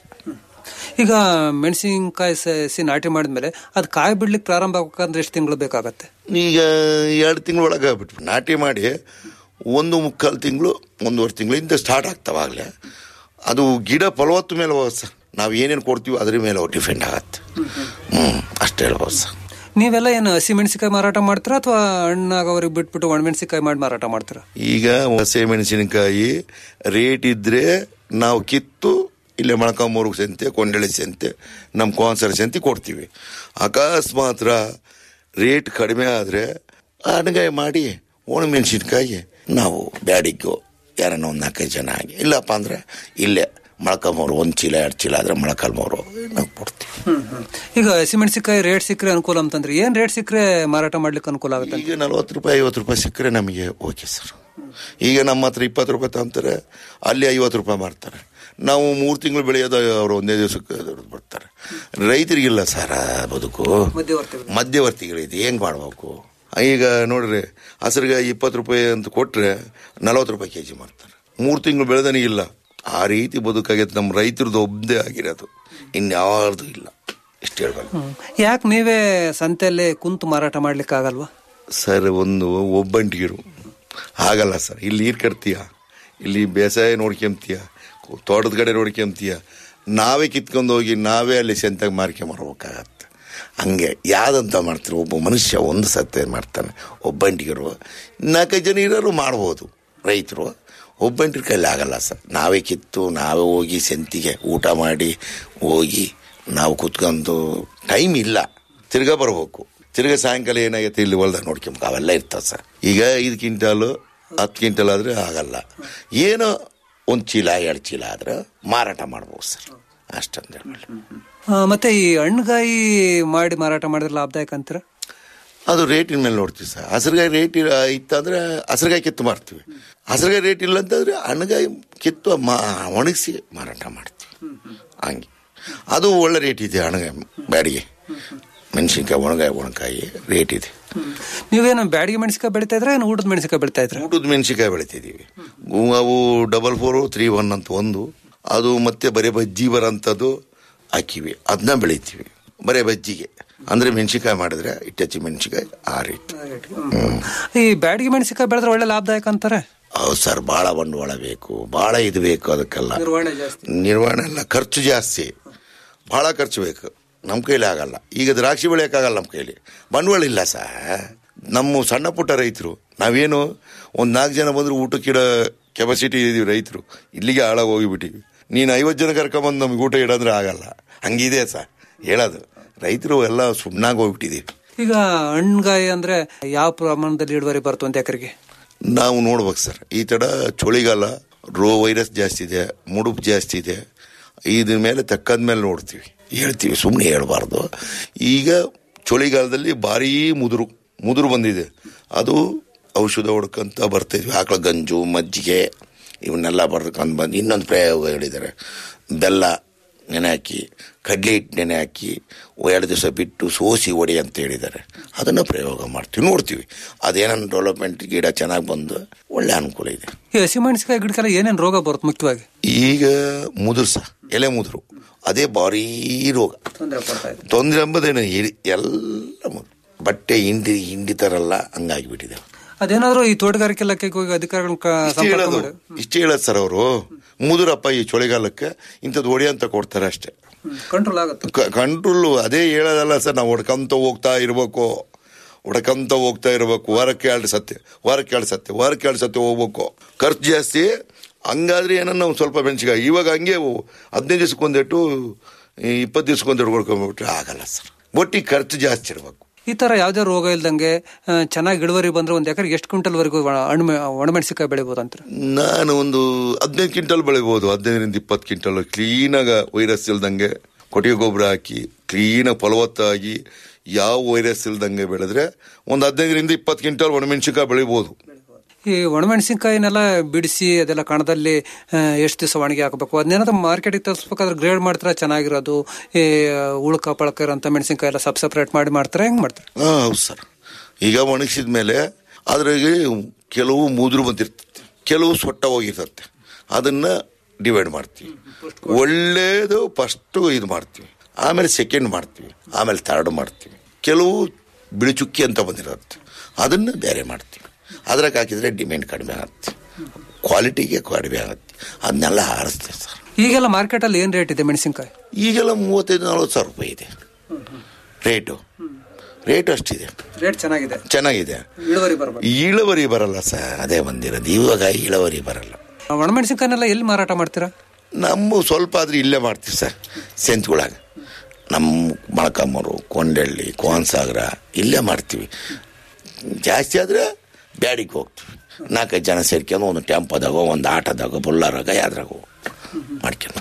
ಈಗ ಮೆಣಸಿನಕಾಯಿ ಸಸಿ ನಾಟಿ ಮಾಡಿದ್ಮೇಲೆ ಅದು ಕಾಯಿ ಬಿಡ್ಲಿಕ್ಕೆ ಪ್ರಾರಂಭ ಆಗ್ಬೇಕಂದ್ರೆ ಎಷ್ಟು ತಿಂಗಳು ಬೇಕಾಗತ್ತೆ ಈಗ ಎರಡು ತಿಂಗಳೊಳಗೆ ಬಿಟ್ಬಿಟ್ಟು ನಾಟಿ ಮಾಡಿ ಒಂದು ಮುಕ್ಕಾಲು ತಿಂಗಳು ಒಂದೂವರೆ ತಿಂಗಳಿಂದ ಸ್ಟಾರ್ಟ್ ಆಗ್ತಾವಾಗಲೇ ಅದು ಗಿಡ ಫಲವತ್ತು ಮೇಲೆ ಹೋಗುತ್ತೆ ಸರ್ ನಾವು ಏನೇನು ಕೊಡ್ತೀವಿ ಅದ್ರ ಮೇಲೆ ಡಿಪೆಂಡ್ ಆಗತ್ತೆ ಹ್ಞೂ ಅಷ್ಟೇ ಹೇಳ್ಬೋದು ಸರ್ ನೀವೆಲ್ಲ ಏನು ಹಸಿ ಮೆಣಸಿನಕಾಯಿ ಮಾರಾಟ ಮಾಡ್ತೀರಾ ಅಥವಾ ಹಣ್ಣಾಗವ್ರಿಗೆ ಬಿಟ್ಬಿಟ್ಟು ಒಣಮೆಣಸಿನಕಾಯಿ ಮಾಡಿ ಮಾರಾಟ ಮಾಡ್ತೀರಾ ಈಗ ಹಸೆ ಮೆಣಸಿನಕಾಯಿ ರೇಟ್ ಇದ್ರೆ ನಾವು ಕಿತ್ತು ಇಲ್ಲೇ ಮೊಳಕಾಮೂರು ಸಂತೆ ಕೊಂಡಳಿ ಸಂತೆ ನಮ್ಮ ಕೋನ್ಸರ್ ಸಂತೆ ಕೊಡ್ತೀವಿ ಅಕಸ್ಮಾತ್ರ ರೇಟ್ ಕಡಿಮೆ ಆದರೆ ಅಣಗಾಯಿ ಮಾಡಿ ಒಣಮೆಣಸಿನ್ಕಾಯಿ ನಾವು ಬ್ಯಾಡಿಗೂ ಯಾರನ್ನ ಒಂದು ನಾಲ್ಕೈದು ಜನ ಆಗಿ ಇಲ್ಲಪ್ಪ ಅಂದ್ರೆ ಇಲ್ಲೇ ಮೊಳಕಾಮೂರು ಒಂದು ಚೀಲ ಎರಡು ಚೀಲ ಆದರೆ ಮೊಳಕಾಲ್ಮೂರು ನಾವು ಕೊಡ್ತೀವಿ ಈಗ ಹಸಿ ಮೆಣಸಿನಕಾಯಿ ರೇಟ್ ಸಿಕ್ಕರೆ ಅನುಕೂಲ ಅಂತಂದ್ರೆ ಏನ್ ರೇಟ್ ಸಿಕ್ಕರೆ ಮಾರಾಟ ಮಾಡ್ಲಿಕ್ಕೆ ಅನುಕೂಲ ಆಗುತ್ತೆ ಈಗ ನಲ್ವತ್ತು ರೂಪಾಯಿ ಐವತ್ತು ರೂಪಾಯಿ ಸಿಕ್ಕರೆ ನಮಗೆ ಓಕೆ ಸರ್ ಈಗ ನಮ್ಮ ಹತ್ರ ಇಪ್ಪತ್ತು ರೂಪಾಯಿ ತಗೊಂತಾರೆ ಅಲ್ಲಿ ಐವತ್ತು ರೂಪಾಯಿ ಮಾಡ್ತಾರೆ ನಾವು ಮೂರು ತಿಂಗಳು ಬೆಳೆಯೋದು ಅವರು ಒಂದೇ ದಿವಸಕ್ಕೆ ದುಡ್ದು ಬರ್ತಾರೆ ರೈತರಿಗಿಲ್ಲ ಸರ್ ಆ ಬದುಕು ಮಧ್ಯವರ್ತಿಗಳಿದೆ ಹೆಂಗ್ ಮಾಡ್ಬೇಕು ಈಗ ನೋಡ್ರಿ ಹಸಿರುಗಾಯಿ ಇಪ್ಪತ್ತು ರೂಪಾಯಿ ಅಂತ ಕೊಟ್ರೆ ನಲವತ್ತು ರೂಪಾಯಿ ಕೆ ಜಿ ಮಾಡ್ತಾರೆ ಮೂರು ತಿಂಗಳು ಬೆಳೆದನೇ ಇಲ್ಲ ಆ ರೀತಿ ಬದುಕಾಗೈತೆ ನಮ್ಮ ರೈತರದ್ದು ಒಬ್ಬದೇ ಆಗಿರೋದು ಇನ್ಯಾರ್ದು ಇಲ್ಲ ಇಷ್ಟು ಹೇಳ್ಬೇಕು ಯಾಕೆ ನೀವೇ ಸಂತೆಯಲ್ಲಿ ಕುಂತು ಮಾರಾಟ ಮಾಡ್ಲಿಕ್ಕೆ ಆಗಲ್ವಾ ಸರ್ ಒಂದು ಒಬ್ಬಂಟಿಗಿರು ಆಗಲ್ಲ ಸರ್ ಇಲ್ಲಿ ನೀರು ಕಟ್ತೀಯ ಇಲ್ಲಿ ಬೇಸಾಯ ನೋಡ್ಕೊಂತೀಯ ತೋಟದ ಕಡೆ ನೋಡ್ಕೊಂತೀಯ ನಾವೇ ಕಿತ್ಕೊಂಡು ಹೋಗಿ ನಾವೇ ಅಲ್ಲಿ ಸೆಂತಾಗ ಮಾರ್ಕೊಂಬರ್ಬೇಕಾಗತ್ತೆ ಹಂಗೆ ಯಾವ್ದಂತ ಮಾಡ್ತಾರೆ ಒಬ್ಬ ಮನುಷ್ಯ ಒಂದು ಸತ್ತೆ ಮಾಡ್ತಾನೆ ಒಬ್ಬಂಟಿಗರು ನಾಲ್ಕೈದು ಜನ ಇರೋರು ಮಾಡ್ಬೋದು ರೈತರು ಒಬ್ಬಂಟಿರ ಕೈಲಿ ಆಗಲ್ಲ ಸರ್ ನಾವೇ ಕಿತ್ತು ನಾವೇ ಹೋಗಿ ಸೆಂತಿಗೆ ಊಟ ಮಾಡಿ ಹೋಗಿ ನಾವು ಕುತ್ಕೊಂಡು ಟೈಮ್ ಇಲ್ಲ ತಿರ್ಗಾ ಬರ್ಬೇಕು ತಿರ್ಗಾ ಸಾಯಂಕಾಲ ಏನಾಗೈತೆ ಇಲ್ಲಿ ಹೊಲ್ದಾಗ ನೋಡ್ಕೊಂಬೇಕು ಅವೆಲ್ಲ ಇರ್ತವೆ ಸರ್ ಈಗ ಐದು ಕ್ವಿಂಟಾಲು ಹತ್ತು ಕ್ವಿಂಟಲ್ ಆದರೆ ಆಗಲ್ಲ ಏನೋ ಒಂದು ಚೀಲ ಎರಡು ಚೀಲ ಆದ್ರೆ ಮಾರಾಟ ಮಾಡ್ಬೋದು ಸರ್ ಅಷ್ಟಂದು ಹೇಳಿ ಆ, ಮತ್ತೆ ಈ ಹಣ್ಣುಗಾಯಿ ಮಾಡಿ ಮಾರಾಟ ಮಾಡಿದ್ರೆ ಲಾಭದಾಯಕ ಅಂತೀರಾ ಅದು ರೇಟಿನ ಮೇಲೆ ನೋಡ್ತೀವಿ ಸರ್ ಹಸಿರುಗಾಯಿ ರೇಟ್ ಇತ್ತಂದ್ರೆ ಹಸಿರುಗಾಯಿ ಕಿತ್ತು ಮಾರ್ತೀವಿ ಹಸಿರುಗಾಯಿ ರೇಟ್ ಇಲ್ಲ ಅಂತಂದ್ರೆ ಹಣ್ಣುಗಾಯಿ ಕಿತ್ತು ಮಾ ಒಣಗಿಸಿ ಮಾರಾಟ ಮಾಡ್ತೀವಿ ಹಂಗೆ ಅದು ಒಳ್ಳೆ ರೇಟ್ ಇದೆ ಹಣ್ಣುಗಾಯಿ ಬ್ಯಾಡಿಗೆ ಮೆಣಸಿನ್ಕಾಯಿ ಒಣಗಾಯಿ ಒಣಕಾಯಿ ರೇಟ್ ಇದೆ ನೀವೇನು ಬ್ಯಾಡಿಗೆ ಮೆಣಸಿನಕಾಯಿ ಬೆಳಿತಾ ಇದ್ರೆ ಏನು ಊಟದ ಮೆಣಸಿನಕಾಯಿ ಬೆಳಿತಾ ಇದ್ರೆ ಊಟದ ಮೆಣಸಿನ್ಕಾಯಿ ಬೆಳಿತಿದ್ದೀವಿ ಅವು ಡಬಲ್ ಫೋರು ತ್ರೀ ಒನ್ ಅಂತ ಒಂದು ಅದು ಮತ್ತೆ ಬರೀ ಬಜ್ಜಿ ಬರೋಂಥದ್ದು ಹಾಕಿವಿ ಅದನ್ನ ಬೆಳಿತೀವಿ ಬರೀ ಬಜ್ಜಿಗೆ ಅಂದ್ರೆ ಮೆಣಸಿನ್ಕಾಯಿ ಮಾಡಿದ್ರೆ ಇಟ್ಟಚ್ಚಿ ಮೆಣಸಿನ್ಕಾಯಿ ಆ ರೇಟ್ ಈ ಬ್ಯಾಡಿಗೆ ಮೆಣಸಿನಕಾಯಿ ಬೆಳೆದ್ರೆ ಒಳ್ಳೆ ಲಾಭದಾಯಕ ಅಂತಾರೆ ಹೌದು ಸರ್ ಭಾಳ ಬಂಡವಾಳ ಬೇಕು ಭಾಳ ಇದು ಬೇಕು ಅದಕ್ಕೆಲ್ಲ ನಿರ್ವಹಣೆ ಜಾಸ್ತಿ ನಿರ್ವಹಣೆ ಎಲ್ಲ ಖರ್ಚು ಜಾಸ್ತಿ ಭಾಳ ಖರ್ಚು ಬೇಕು ನಮ್ಮ ಕೈಲಿ ಆಗಲ್ಲ ಈಗ ದ್ರಾಕ್ಷಿ ಬೆಳೆಯೋಕ್ಕಾಗಲ್ಲ ನಮ್ಮ ಕೈಲಿ ಬಂಡವಾಳ ಇಲ್ಲ ಸರ್ ನಮ್ಮ ಸಣ್ಣ ಪುಟ್ಟ ರೈತರು ನಾವೇನು ಒಂದು ನಾಲ್ಕು ಜನ ಬಂದ್ರೆ ಊಟಕ್ಕಿಡೋ ಕೆಪಾಸಿಟಿ ಇದೀವಿ ರೈತರು ಇಲ್ಲಿಗೆ ಹಾಳಾಗಿ ಹೋಗಿಬಿಟ್ಟಿವಿ ನೀನು ಐವತ್ತು ಜನ ಕರ್ಕೊಂಬಂದು ನಮ್ಗೆ ಊಟ ಇಡಂದ್ರೆ ಆಗಲ್ಲ ಹಂಗಿದೆ ಸರ್ ಹೇಳೋದು ರೈತರು ಎಲ್ಲ ಸುಣ್ಣಾಗಿ ಹೋಗ್ಬಿಟ್ಟಿದ್ದೀವಿ ಈಗ ಹಣ್ಣುಗಾಯಿ ಅಂದ್ರೆ ಯಾವ ಪ್ರಮಾಣದಲ್ಲಿ ಇಳುವರಿ ಬರುತ್ತೆ ಒಂದು ಎಕರೆಗೆ ನಾವು ನೋಡ್ಬೇಕು ಸರ್ ಈ ತಡ ಚಳಿಗಾಲ ರೋ ವೈರಸ್ ಜಾಸ್ತಿ ಇದೆ ಮುಡುಪು ಜಾಸ್ತಿ ಇದೆ ಇದ್ರ ಮೇಲೆ ತಕ್ಕದ ಮೇಲೆ ನೋಡ್ತೀವಿ ಹೇಳ್ತೀವಿ ಸುಮ್ಮನೆ ಹೇಳ್ಬಾರ್ದು ಈಗ ಚಳಿಗಾಲದಲ್ಲಿ ಭಾರೀ ಮುದುರು ಮುದುರು ಬಂದಿದೆ ಅದು ಔಷಧ ಹೊಡ್ಕೊಂತ ಬರ್ತಿದ್ವಿ ಆಕಳ ಗಂಜು ಮಜ್ಜಿಗೆ ಇವನ್ನೆಲ್ಲ ಬರ್ಕೊಂಡು ಬಂದು ಇನ್ನೊಂದು ಪ್ರಯೋಗ ಹೇಳಿದ್ದಾರೆ ಬೆಲ್ಲ ನೆನೆ ಹಾಕಿ ಕಡಲೆ ಹಿಟ್ಟು ನೆನೆ ಹಾಕಿ ಎರಡು ದಿವಸ ಬಿಟ್ಟು ಸೋಸಿ ಹೊಡಿ ಅಂತ ಹೇಳಿದ್ದಾರೆ ಅದನ್ನು ಪ್ರಯೋಗ ಮಾಡ್ತೀವಿ ನೋಡ್ತೀವಿ ಅದೇನನ್ನು ಡೆವಲಪ್ಮೆಂಟ್ ಗಿಡ ಚೆನ್ನಾಗಿ ಬಂದು ಒಳ್ಳೆ ಅನುಕೂಲ ಇದೆ ಈ ಹಸಿಮೆಣಸಿನಕಾಯಿ ಗಿಡಕ್ಕೆಲ್ಲ ಏನೇನು ರೋಗ ಬರುತ್ತೆ ಮುಖ್ಯವಾಗಿ ಈಗ ಮುದುರು ಸಹ ಎಲೆ ಮುದುರು ಅದೇ ಭಾರೀ ರೋಗ ತೊಂದರೆ ಎಂಬುದೇನು ಇರಿ- ಎಲ್ಲ ಮುದುರು ಬಟ್ಟೆ ಹಿಂಡಿ ಹಿಂಡಿತಾರಲ್ಲ ಹಂಗಾಗಿಬಿಟ್ಟಿದೆ ಅದೇನಾದ್ರೂ ಈ ತೋಟಗಾರಿಕೆ ಇಲಾಖೆಗೆ ಹೋಗಿ ಅಧಿಕಾರಿಗಳನ್ನ ಕ- ಇಷ್ಟು ಸಂಪರ್ಕ ಹೇಳೋದು ಮಾಡಿ ಇಷ್ಟು ಹೇಳೋದು ಸರ್ ಅವರು ಮುದುರಪ್ಪ ಈ ಚಳಿಗಾಲಕ್ಕೆ ಇಂಥದ್ದು ಹೊಡಿ ಅಂತ ಕೊಡ್ತಾರೆ ಅಷ್ಟೇ ಕಂಟ್ರೋಲ್ ಆಗುತ್ತೆ ಕಂಟ್ರೋಲ್ ಅದೇ ಹೇಳೋದಲ್ಲ ಸರ್ ನಾವು ಹೊಡ್ಕೊಂತ ಹೋಗ್ತಾ ಇರ್ಬೇಕು ಹೊಡ್ಕೊಂತ ಹೋಗ್ತಾ ಇರ್ಬೇಕು ವಾರಕ್ಕೆ ಎರಡು ಸತ್ತೆ ವಾರಕ್ಕೆ ಎರಡು ಸತ್ತೆ ವಾರಕ್ಕೆ ಎರಡು ಸತ್ತೆ ಹೋಗ್ಬೇಕು ಖರ್ಚು ಜಾಸ್ತಿ ಹಂಗಾದ್ರೆ ಏನನ್ನ ಒಂದು ಸ್ವಲ್ಪ ಮೆಣಸಿಕಾಯಿ ಇವಾಗ ಹಂಗೆ ಹದಿನೈದು ದಿವ್ಸಕ್ಕೊಂದಿಟ್ಟು ಇಪ್ಪತ್ತು ದಿವ್ಸಕ್ಕೊಂದಿಟ್ಟು ಹೊಡ್ಕೊಂಡ್ಬಿಟ್ರೆ ಆಗಲ್ಲ ಸರ್ ಒಟ್ಟಿಗೆ ಖರ್ಚು ಜಾಸ್ತಿ ಇರಬೇಕು ಈ ತರ ಯಾವ್ದೇ ರೋಗ ಇಲ್ದಂಗೆ ಆ, ಚೆನ್ನಾಗಿ ಇಳುವರಿ ಬಂದ್ರೆ ಒಂದ್ ಎಕರೆಗೆ ಎಷ್ಟು ಕ್ವಿಂಟಲ್ ವರೆಗೂ ಹಣ್ಣು ಒಣಮೆಣಸಿನಕಾಯಿ ಬೆಳಿಬೋದು ಅಂತ ನಾನು ಒಂದು ಹದಿನೈದು ಕ್ವಿಂಟಲ್ ಬೆಳಿಬೋದು ಹದಿನೈದರಿಂದ ಇಪ್ಪತ್ತು ಕ್ವಿಂಟಲ್ ಕ್ಲೀನಾಗ ವೈರಸ್ ಇಲ್ದಂಗೆ ಕೊಟ್ಟಿಗೆ ಗೊಬ್ಬರ ಹಾಕಿ ಕ್ಲೀನಾಗಿ ಫಲವತ್ತಾಗಿ ಯಾವ ವೈರಸ್ ಇಲ್ದಂಗೆ ಬೆಳೆದ್ರೆ ಒಂದು ಹದಿನೈದರಿಂದ ಇಪ್ಪತ್ತು ಕ್ವಿಂಟಲ್ ಒಣಮೆಣಸಿನ್ಕಾಯಿ ಬೆಳಿಬೋದು ಈ ಒಣಮೆಣಸಿನ್ಕಾಯಿನೆಲ್ಲ ಬಿಡಿಸಿ ಅದೆಲ್ಲ ಕಣದಲ್ಲಿ ಎಷ್ಟು ದಿವಸ ಒಣಗಿ ಹಾಕಬೇಕು ಅದನ್ನೇನಾದ್ರೂ ಮಾರ್ಕೆಟಿಗೆ ತರಿಸ್ಬೇಕಾದ್ರೆ ಗ್ರೇಡ್ ಮಾಡ್ತಾರೆ ಚೆನ್ನಾಗಿರೋದು ಈ ಉಳ್ಕ ಪಳಕ ಇರೋಂಥ ಮೆಣಸಿನ್ಕಾಯಿ ಎಲ್ಲ ಸಬ್ ಸಪ್ರೇಟ್ ಮಾಡಿ ಮಾಡ್ತಾರೆ ಹೆಂಗ್ ಮಾಡ್ತಾರೆ ಹಾ ಹೌದು ಸರ್ ಈಗ ಒಣಗಿಸಿದ ಮೇಲೆ ಅದ್ರಾಗೆ ಕೆಲವು ಮುದುರು ಬಂದಿರ್ತದೆ ಕೆಲವು ಸೊಟ್ಟ ಹೋಗಿರ್ತದೆ ಅದನ್ನ ಡಿವೈಡ್ ಮಾಡ್ತೀವಿ ಒಳ್ಳೇದು ಫಸ್ಟ್ ಇದು ಮಾಡ್ತೀವಿ ಆಮೇಲೆ ಸೆಕೆಂಡ್ ಮಾಡ್ತೀವಿ ಆಮೇಲೆ ಥರ್ಡ್ ಮಾಡ್ತೀವಿ ಕೆಲವು ಬಿಳಿಚುಕ್ಕಿ ಅಂತ ಬಂದಿರುತ್ತೆ ಅದನ್ನ ಬೇರೆ ಮಾಡ್ತೀವಿ ಅದ್ರಾಗ ಹಾಕಿದ್ರೆ ಡಿಮ್ಯಾಂಡ್ ಕಡಿಮೆ ಆಗುತ್ತೆ ಕ್ವಾಲಿಟಿಗೆ ಕಡಿಮೆ ಆಗುತ್ತೆ ಅದನ್ನೆಲ್ಲ ಆರಿಸ್ತೀವಿ ಸರ್ ಈಗೆಲ್ಲ ಮಾರ್ಕೆಟಲ್ಲಿ ಏನ್ ರೇಟ್ ಇದೆ ಮೆಣಸಿನ್ಕಾಯಿ ಈಗೆಲ್ಲ ಮೂವತ್ತೈದು ನಲ್ವತ್ತು ಸಾವಿರ ರೂಪಾಯಿ ಇದೆ ರೇಟು ರೇಟ್ ಅಷ್ಟಿದೆ ರೇಟ್ ಚೆನ್ನಾಗಿದೆ ಚೆನ್ನಾಗಿದೆ ಇಳುವರಿ ಬರ್ಬೋದು ಇಳುವರಿ ಬರಲ್ಲ ಸರ್ ಅದೇ ಬಂದಿರೋದು ಇವಾಗ ಇಳುವರಿ ಬರಲ್ಲ ಒಣಮೆಣಸಿನ್ಕಾಯಿನೆಲ್ಲ ಎಲ್ಲಿ ಮಾರಾಟ ಮಾಡ್ತೀರಾ ನಮ್ಮ ಸ್ವಲ್ಪ ಆದ್ರೆ ಇಲ್ಲೇ ಮಾಡ್ತೀವಿ ಸರ್ ಸೆಂತ್ಗಳಾಗ ನಮ್ಮ ಮೊಳಕಮ್ಮರು ಕೊಂಡಳ್ಳಿ ಕೋನ್ಸಾಗರ ಇಲ್ಲೇ ಮಾಡ್ತೀವಿ ಜಾಸ್ತಿ ಆದರೆ ಬ್ಯಾಡಿಗೆ ಹೋಗ್ತೀವಿ ನಾಲ್ಕೈದು ಜನ ಸೇರ್ಕೊಂಡು ಒಂದು ಟೆಂಪೋದಾಗ ಒಂದು ಆಟೋದಾಗ ಬುಲ್ಲಾರಾಗ ಯಾವ್ದ್ರಾಗ ಮಾಡ್ಕೊಂಡು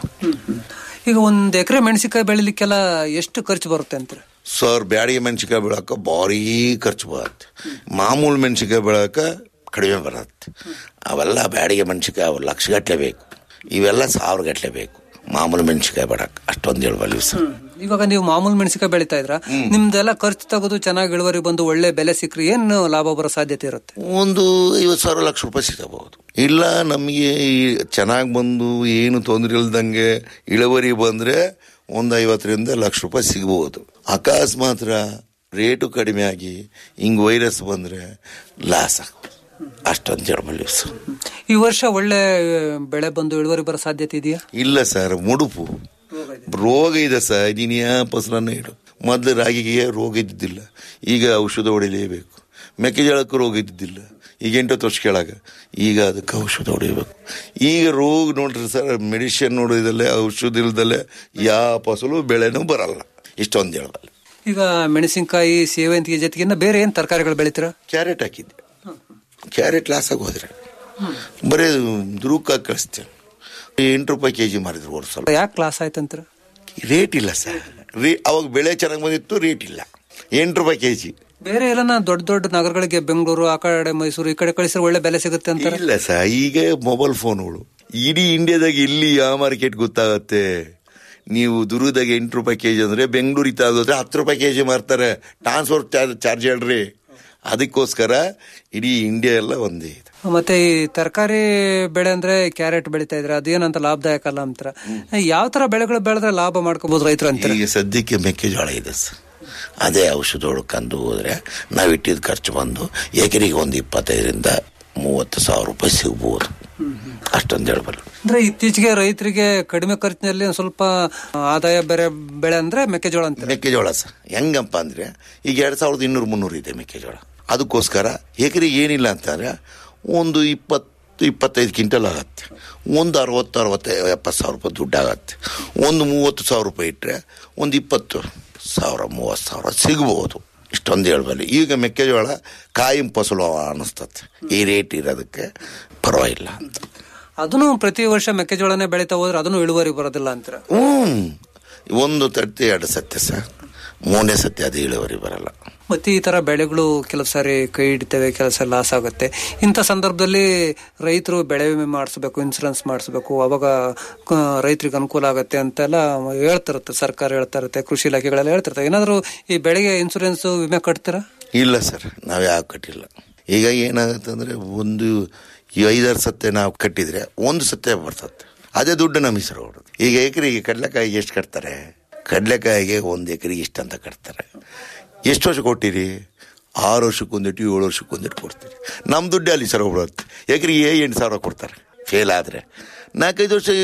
ಈಗ ಒಂದ್ ಎಕರೆ ಮೆಣಸಿನ್ಕಾಯಿ ಬೆಳಿಲಿಕ್ಕೆಲ್ಲ ಎಷ್ಟು ಖರ್ಚು ಬರುತ್ತೆ ಅಂತೀರ ಸರ್ ಬ್ಯಾಡಿಗೆ ಮೆಣಸಿನ್ಕಾಯಿ ಬೆಳಕ ಭಾರಿ ಖರ್ಚು ಬರುತ್ತೆ ಮಾಮೂಲು ಮೆಣಸಿನ್ಕಾಯಿ ಬೆಳಕ ಕಡಿಮೆ ಬರುತ್ತೆ ಅವೆಲ್ಲ ಬ್ಯಾಡಿಗೆ ಮೆಣಸಿನ್ಕಾಯಿ ಅವು ಲಕ್ಷಗಟ್ಟಲೆ ಬೇಕು ಇವೆಲ್ಲ ಸಾವಿರ ಗಟ್ಟಲೆ ಬೇಕು ಮಾಮೂಲು ಮೆಣಸಿನ್ಕಾಯಿ ಬೆಳಕ ಅಷ್ಟೊಂದು ಹೇಳ್ಬಲ್ಲ ಸರ್ ಇವಾಗ ನೀವು ಮಾಮೂಲು ಮೆಣಸಿನ್ಕಾಯಿ ಬೆಳಿತಾ ಇದ್ರ ನಿಮ್ದೆಲ್ಲ ಖರ್ಚು ತೆಗೆದು ಚೆನ್ನಾಗಿ ಇಳುವರಿ ಬಂದು ಒಳ್ಳೆ ಬೆಲೆ ಸಿಕ್ಕ್ರಿ ಏನು ಲಾಭ ಬರೋ ಸಾಧ್ಯತೆ ಇರುತ್ತೆ ಒಂದು ಐವತ್ತು ಸಾವಿರ ಲಕ್ಷ ರೂಪಾಯಿ ಸಿಗಬಹುದು ಇಲ್ಲ ನಮಗೆ ಚೆನ್ನಾಗಿ ಬಂದು ಏನು ತೊಂದರೆ ಇಲ್ದಂಗೆ ಇಳುವರಿ ಬಂದ್ರೆ ಒಂದು ಐವತ್ತರಿಂದ ಲಕ್ಷ ರೂಪಾಯಿ ಸಿಗಬಹುದು ಅಕಸ್ಮಾತ್ರ ರೇಟು ಕಡಿಮೆ ಆಗಿ ಹಿಂಗ್ ವೈರಸ್ ಬಂದ್ರೆ ಲಾಸ್ ಆಗ್ಬೋದು ಅಷ್ಟೊಂದು ಹೇಳ್ಬಲ್ಲಿ ಸರ್ ಈ ವರ್ಷ ಒಳ್ಳೆ ಬೆಳೆ ಬಂದು ಇಳುವರಿ ಬರೋ ಸಾಧ್ಯತೆ ಇದೆಯಾ ಇಲ್ಲ ಸರ್ ಮುಡುಪು ರೋಗ ಇದೆ ಸರ್ ನೀನು ಯಾವ ಫಸಲನ್ನ ಇಡು ಮೊದಲು ರಾಗಿಗೆ ರೋಗ ಇದ್ದಿದ್ದಿಲ್ಲ ಈಗ ಔಷಧ ಹೊಡಿಲೇಬೇಕು ಮೆಕ್ಕೆಜೋಳಕ್ಕೂ ರೋಗ ಇದ್ದಿದ್ದಿಲ್ಲ ಈಗ ಎಂಟತ್ತು ವರ್ಷ ಕೆಳಗ ಈಗ ಅದಕ್ಕೆ ಔಷಧ ಹೊಡಿಬೇಕು ಈಗ ರೋಗ ನೋಡ್ರಿ ಸರ್ ಮೆಡಿಸಿನ್ ನೋಡಿದಲ್ಲೇ ಔಷಧ ಇಲ್ದಲೆ ಯಾವ ಫಸಲು ಬೆಳೆನೂ ಬರಲ್ಲ ಇಷ್ಟೊಂದು ಹೇಳಬಲ್ಲ ಈಗ ಮೆಣಸಿನಕಾಯಿ ಸೇವಂತಿಗೆ ಜೊತೆಗೆ ಇನ್ನ ಬೇರೆ ಏನ್ ತರಕಾರಿಗಳು ಬೆಳಿತೀರಾ ಕ್ಯಾರೆಟ್ ಹಾಕಿದ್ದೆ ಕ್ಯಾರೆಟ್ ಲಾಸ್ ಆಗಿ ಹೋದ್ರೆ ಬರೀ ದುರುಕಾಗಿ ಕಳಿಸ್ತೇವೆ ಎಂಟು ರೂಪಾಯಿ ಕೆ ಜಿ ಮಾರಿದ್ರು ವರ್ಷ ಯಾಕೆ ಕ್ಲಾಸ್ ಆಯ್ತಂತೀರ ರೇಟ್ ಇಲ್ಲ ಸರ್ ರೇ ಅವಾಗ ಬೆಳೆ ಚೆನ್ನಾಗಿ ಬಂದಿತ್ತು ರೇಟ್ ಇಲ್ಲ ಎಂಟು ರೂಪಾಯಿ ಕೆ ಜಿ ಬೇರೆ ಎಲ್ಲ ದೊಡ್ಡ ದೊಡ್ಡ ನಗರಗಳಿಗೆ ಬೆಂಗಳೂರು ಆ ಕಡೆ ಮೈಸೂರು ಈ ಕಡೆ ಕಳಿಸಿದ್ರೆ ಒಳ್ಳೆ ಬೆಲೆ ಸಿಗುತ್ತೆ ಅಂತಾರೆ ಇಲ್ಲ ಸರ್ ಈಗ ಮೊಬೈಲ್ ಫೋನ್ಗಳು ಇಡೀ ಇಂಡಿಯಾದಾಗ ಇಲ್ಲಿ ಯಾವ ಮಾರ್ಕೆಟ್ ಗೊತ್ತಾಗತ್ತೆ ನೀವು ದುರ್ಗದಾಗ ಎಂಟು ರೂಪಾಯಿ ಕೆ ಜಿ ಅಂದ್ರೆ ಬೆಂಗಳೂರು ಇತ್ತಾಗೋದ್ರೆ ಹತ್ತು ರೂಪಾಯಿ ಕೆ ಜಿ ಮಾರ್ತಾರೆ ಟ್ರಾನ್ಸ್ಫರ್ ಚಾರ್ಜ್ ಚಾರ್ಜ್ ಹೇಳ್ರಿ ಅದಕ್ಕೋಸ್ಕರ ಇಡೀ ಇಂಡಿಯಾ ಎಲ್ಲ ಒಂದೇ ಇದೆ ಮತ್ತೆ ಈ ತರಕಾರಿ ಬೆಳೆ ಅಂದ್ರೆ ಕ್ಯಾರೆಟ್ ಬೆಳಿತಾ ಇದ್ರೆ ಅದೇನಂತ ಲಾಭದಾಯಕ ಅಲ್ಲ ಅಂತಾರ ಯಾವ ತರ ಬೆಳೆಗಳು ಬೆಳೆದ್ರೆ ಲಾಭ ಮಾಡ್ಕೋಬಹುದು ರೈತರು ಅಂತಾರೆ ಈಗ ಸದ್ಯಕ್ಕೆ ಮೆಕ್ಕೆಜೋಳ ಇದೆ ಸರ್ ಅದೇ ಔಷಧ ಹೊಡ್ಕೊಂಡು ಹೋದ್ರೆ ನಾವು ಇಟ್ಟಿದ್ದ ಖರ್ಚು ಬಂದು ಎಕರೆಗೆ ಒಂದು ಇಪ್ಪತ್ತೈದರಿಂದ ಮೂವತ್ತು ಸಾವಿರ ರೂಪಾಯಿ ಸಿಗ್ಬೋದು ಅಷ್ಟೊಂದು ಹೇಳ್ಬಲ್ಲ ಅಂದ್ರೆ ಇತ್ತೀಚೆಗೆ ರೈತರಿಗೆ ಕಡಿಮೆ ಖರ್ಚಿನಲ್ಲಿ ಒಂದ್ ಸ್ವಲ್ಪ ಆದಾಯ ಬೇರೆ ಬೆಳೆ ಅಂದ್ರೆ ಮೆಕ್ಕೆಜೋಳ ಅಂತ ಮೆಕ್ಕೆಜೋಳ ಸರ್ ಹೆಂಗಪ್ಪ ಅಂದ್ರೆ ಈಗ ಎರಡ್ ಸಾವಿರದ ಇನ್ನೂರು ಮುನ್ನೂರು ಇದೆ ಮೆಕ್ಕೆಜೋಳ ಅದಕ್ಕೋಸ್ಕರ ಎಕರೆಗೆ ಏನಿಲ್ಲ ಅಂತಂದ್ರೆ ಒಂದು ಇಪ್ಪತ್ತು ಇಪ್ಪತ್ತೈದು ಕ್ವಿಂಟಲ್ ಆಗತ್ತೆ ಒಂದು ಅರವತ್ತು ಅರವತ್ತು ಎಪ್ಪತ್ತು ಸಾವಿರ ರೂಪಾಯಿ ದುಡ್ಡು ಆಗತ್ತೆ ಒಂದು ಮೂವತ್ತು ಸಾವಿರ ರೂಪಾಯಿ ಇಟ್ಟರೆ ಒಂದು ಇಪ್ಪತ್ತು ಸಾವಿರ ಮೂವತ್ತು ಸಾವಿರ ಸಿಗ್ಬೋದು ಇಷ್ಟೊಂದು ಹೇಳ್ಬಲ್ಲಿ ಈಗ ಮೆಕ್ಕೆಜೋಳ ಕಾಯಿಂ ಫಸಲು ಅನಿಸ್ತದೆ ಈ ರೇಟ್ ಇರೋದಕ್ಕೆ ಪರವಾಗಿಲ್ಲ ಅಂತ ಅದನ್ನು ಪ್ರತಿ ವರ್ಷ ಮೆಕ್ಕೆಜೋಳನೇ ಬೆಳಿತಾ ಹೋದ್ರೆ ಅದನ್ನು ಇಳುವರಿ ಬರೋದಿಲ್ಲ ಅಂತೀರ ಹ್ಮ್ ಒಂದು ತಟ್ಟಿ ಎರಡು ಸತ್ಯ ಸರ್ ಮೂರನೇ ಸತ್ಯ ಅದು ಇಳುವರಿ ಬರಲ್ಲ ಮತ್ತೆ ಈ ತರ ಬೆಳೆಗಳು ಕೆಲವು ಸಾರಿ ಕೈ ಹಿಡಿತವೆ ಕೆಲವು ಸಾರಿ ಲಾಸ್ ಆಗುತ್ತೆ ಇಂಥ ಸಂದರ್ಭದಲ್ಲಿ ರೈತರು ಬೆಳೆ ವಿಮೆ ಮಾಡಿಸ್ಬೇಕು ಇನ್ಸೂರೆನ್ಸ್ ಮಾಡಿಸ್ಬೇಕು ಅವಾಗ ಕ- ರೈತರಿಗೆ ಅನುಕೂಲ ಆಗುತ್ತೆ ಅಂತೆಲ್ಲ ಹೇಳ್ತಿರುತ್ತೆ ಸರ್ಕಾರ ಹೇಳ್ತಾ ಇರುತ್ತೆ ಕೃಷಿ ಇಲಾಖೆಗಳೆಲ್ಲ ಹೇಳ್ತಿರ್ತಾರೆ ಏನಾದ್ರು ಈ ಬೆಳೆಗೆ ಇನ್ಸೂರೆನ್ಸ್ ವಿಮೆ ಕಟ್ತೀರಾ ಇಲ್ಲ ಸರ್ ನಾವು ಯಾವ ಕಟ್ಟಿಲ್ಲ ಈಗ ಏನಾಗುತ್ತೆ ಅಂದ್ರೆ ಒಂದು ಈ ಐದಾರು ಸತ್ತೆ ನಾವು ಕಟ್ಟಿದ್ರೆ ಒಂದು ಸತ್ತೆ ಬರ್ತದೆ ಅದೇ ದುಡ್ಡು ನಮ್ಮ ಹೆಸರು ಹೊಡೋದು ಈಗ ಎಕರೆಗೆ ಕಡಲೆಕಾಯಿಗೆ ಎಷ್ಟು ಕಟ್ತಾರೆ ಕಡಲೆಕಾಯಿಗೆ ಒಂದು ಎಕರೆಗೆ ಇಷ್ಟು ಅಂತ ಕಟ್ತಾರೆ ಎಷ್ಟು ವರ್ಷ ಕೊಟ್ಟಿರಿ ಆರು ವರ್ಷಕ್ಕೆ ಒಂದಿಟ್ಟು ಏಳು ವರ್ಷಕ್ಕೆ ಒಂದಿಟ್ಟು ಕೊಡ್ತೀರಿ ನಮ್ಮ ದುಡ್ಡು ಅಲ್ಲಿ ಸರ್ ಹೋಗ್ಬಿಡುತ್ತೆ ಎಕರೆಗೆ ಎಂಟು ಸಾವಿರ ಕೊಡ್ತಾರೆ ಫೇಲ್ ಆದರೆ ನಾಲ್ಕೈದು ವರ್ಷ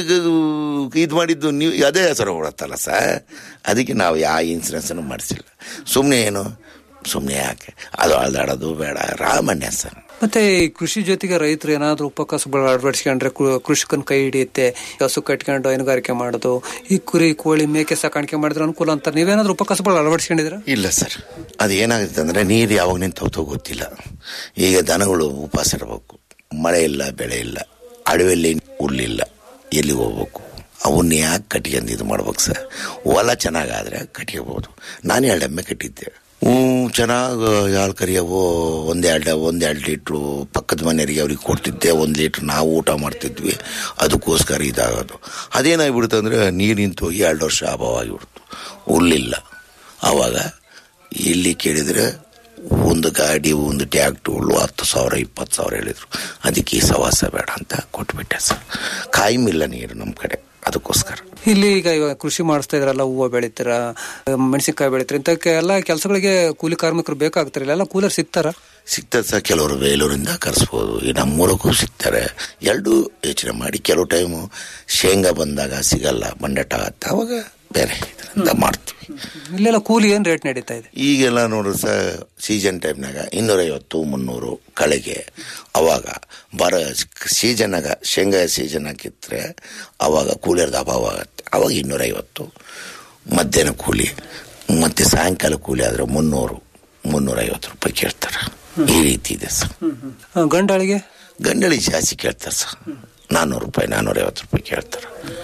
ಇದು ಮಾಡಿದ್ದು ನೀವು ಅದೇ ಹೆಸರು ಹೋಗ್ಬಿಡತ್ತಲ್ಲ ಸರ್ ಅದಕ್ಕೆ ನಾವು ಯಾವ ಇನ್ಸೂರೆನ್ಸನ್ನು ಮಾಡಿಸಿಲ್ಲ ಸುಮ್ಮನೆ ಏನು ಸುಮ್ಮನೆ ಯಾಕೆ ಅದು ಅಳ್ದಾಡೋದು ಬೇಡ ರಾಮಣ್ಯ ಸರ್ ಮತ್ತೆ ಈ ಕೃಷಿ ಜೊತೆಗೆ ರೈತರು ಏನಾದ್ರು ಉಪಕಸಬುಗಳು ಅಳವಡಿಸ್ಕೊಂಡ್ರೆ ಕೃ- ಕೃಷಿಕನ್ ಕೈ ಹಿಡಿಯುತ್ತೆ ಹಸು ಕಟ್ಕೊಂಡು ಹೈನುಗಾರಿಕೆ ಮಾಡೋದು ಈ ಕುರಿ ಕೋಳಿ ಮೇಕೆ ಸಾಕಾಣಿಕೆ ಮಾಡಿದ್ರೆ ಅನುಕೂಲ ಅಂತ ನೀವೇನಾದ್ರೂ ಉಪಕಸಬುಗಳು ಅಳವಡಿಸ್ಕೊಂಡಿದ್ದೀರಾ ಇಲ್ಲ ಸರ್ ಅದು ಏನಾಗುತ್ತೆ ಅಂದರೆ ನೀರು ಯಾವಾಗ ನಿಂತೋಗ್ತೋ ಗೊತ್ತಿಲ್ಲ ಈಗ ದನಗಳು ಉಪವಾಸ ಇರಬೇಕು ಮಳೆ ಇಲ್ಲ ಬೆಳೆ ಇಲ್ಲ ಅಡವಿಯಲ್ಲಿ ಹುಲ್ಲಿಲ್ಲ ಎಲ್ಲಿಗೆ ಹೋಗ್ಬೇಕು ಅವನ್ನ ಯಾಕೆ ಕಟ್ಕೊಂಡು ಇದು ಮಾಡ್ಬೇಕು ಸರ್ ಹೊಲ ಚೆನ್ನಾಗಾದ್ರೆ ಕಟ್ಕೋಬೋದು ನಾನು ಎರಡು ಎಮ್ಮೆ ಕಟ್ಟಿದ್ದೆ ಹ್ಞೂ ಚೆನ್ನಾಗಿ ಹಾಲು ಕರಿಯವು ಒಂದೆರಡು ಒಂದೆರಡು ಲೀಟ್ರು ಪಕ್ಕದ ಮನೆಯವರಿಗೆ ಅವ್ರಿಗೆ ಕೊಡ್ತಿದ್ದೆ ಒಂದು ಲೀಟ್ರ್ ನಾವು ಊಟ ಮಾಡ್ತಿದ್ವಿ ಅದಕ್ಕೋಸ್ಕರ ಇದಾಗೋದು ಅದೇನಾಗ್ಬಿಡ್ತು ಅಂದರೆ ನೀರು ನಿಂತು ಹೋಗಿ ಎರಡು ವರ್ಷ ಅಭಾವ ಆಗಿಬಿಡ್ತು ಹುಲ್ಲಿಲ್ಲ ಆವಾಗ ಇಲ್ಲಿ ಕೇಳಿದರೆ ಒಂದು ಗಾಡಿ ಒಂದು ಟ್ಯಾಕ್ಟ್ರು ಹುಲ್ಲು ಹತ್ತು ಸಾವಿರ ಇಪ್ಪತ್ತು ಸಾವಿರ ಹೇಳಿದರು ಅದಕ್ಕೆ ಈ ಸವಾಸ ಬೇಡ ಅಂತ ಕೊಟ್ಬಿಟ್ಟೆ ಸರ್ ಕಾಯಿಮಿಲ್ಲ ನೀರು ನಮ್ಮ ಕಡೆ ಅದಕ್ಕೋಸ್ಕರ ಇಲ್ಲಿ ಈಗ ಇವಾಗ ಕೃಷಿ ಮಾಡಿಸ್ತಾ ಇದ್ರಲ್ಲ ಹೂವು ಬೆಳಿತೀರ ಮೆಣಸಿನಕಾಯಿ ಬೆಳಿತೀರ ಇಂಥಕ್ಕೆ ಎಲ್ಲ ಕೆಲಸಗಳಿಗೆ ಕೂಲಿ ಕಾರ್ಮಿಕರು ಬೇಕಾಗ್ತಾರಲ್ಲ ಎಲ್ಲ ಕೂಲರ್ ಸಿಗ್ತಾರ ಸಿಗ್ತದೆ ಸರ್ ಕೆಲವರು ಬೇಲೂರಿಂದ ಕರೆಸ್ಬೋದು ಈ ನಮ್ಮೂರಕ್ಕೂ ಸಿಗ್ತಾರೆ ಎರಡೂ ಯೋಚನೆ ಮಾಡಿ ಕೆಲವು ಟೈಮು ಶೇಂಗಾ ಬಂದಾಗ ಸಿಗಲ್ಲ ಬಂಡಟ ಆಗತ್ತೆ ಅವಾಗ ಬೇರೆ ಇದರಿಂದ ಮಾಡ್ತೀವಿ ಇಲ್ಲೆಲ್ಲ ಕೂಲಿ ಏನ್ ರೇಟ್ ನಡೀತಾ ಇದೆ ಈಗೆಲ್ಲ ನೋಡ್ರಿ ಸರ್ ಸೀಸನ್ ಟೈಮ್ನಾಗ ಇನ್ನೂರೈವತ್ತು ಮುನ್ನೂರು ಕಳೆಗೆ ಅವಾಗ ಬರ ಸೀಸನ್ನಾಗ ಶೇಂಗಾ ಸೀಸನ್ ಹಾಕಿದ್ರೆ ಅವಾಗ ಕೂಲಿಯರ್ದ ಅಭಾವ ಆಗುತ್ತೆ ಅವಾಗ ಇನ್ನೂರೈವತ್ತು ಮಧ್ಯಾಹ್ನ ಕೂಲಿ ಮತ್ತೆ ಸಾಯಂಕಾಲ ಕೂಲಿ ಆದರೆ ಮುನ್ನೂರು ಮುನ್ನೂರೈವತ್ತು ರೂಪಾಯಿ ಕೇಳ್ತಾರೆ ಈ ರೀತಿ ಇದೆ ಸರ್ ಆ, ಗಂಡಾಳಿಗೆ ಗಂಡಳಿ ಜಾಸ್ತಿ ಕೇಳ್ತಾರೆ ಸರ್ ನಾನ್ನೂರು ರೂಪಾಯಿ ನಾನ್ನೂರೈವತ್ತು ರೂಪಾಯಿ ಕೇಳ್ತಾರೆ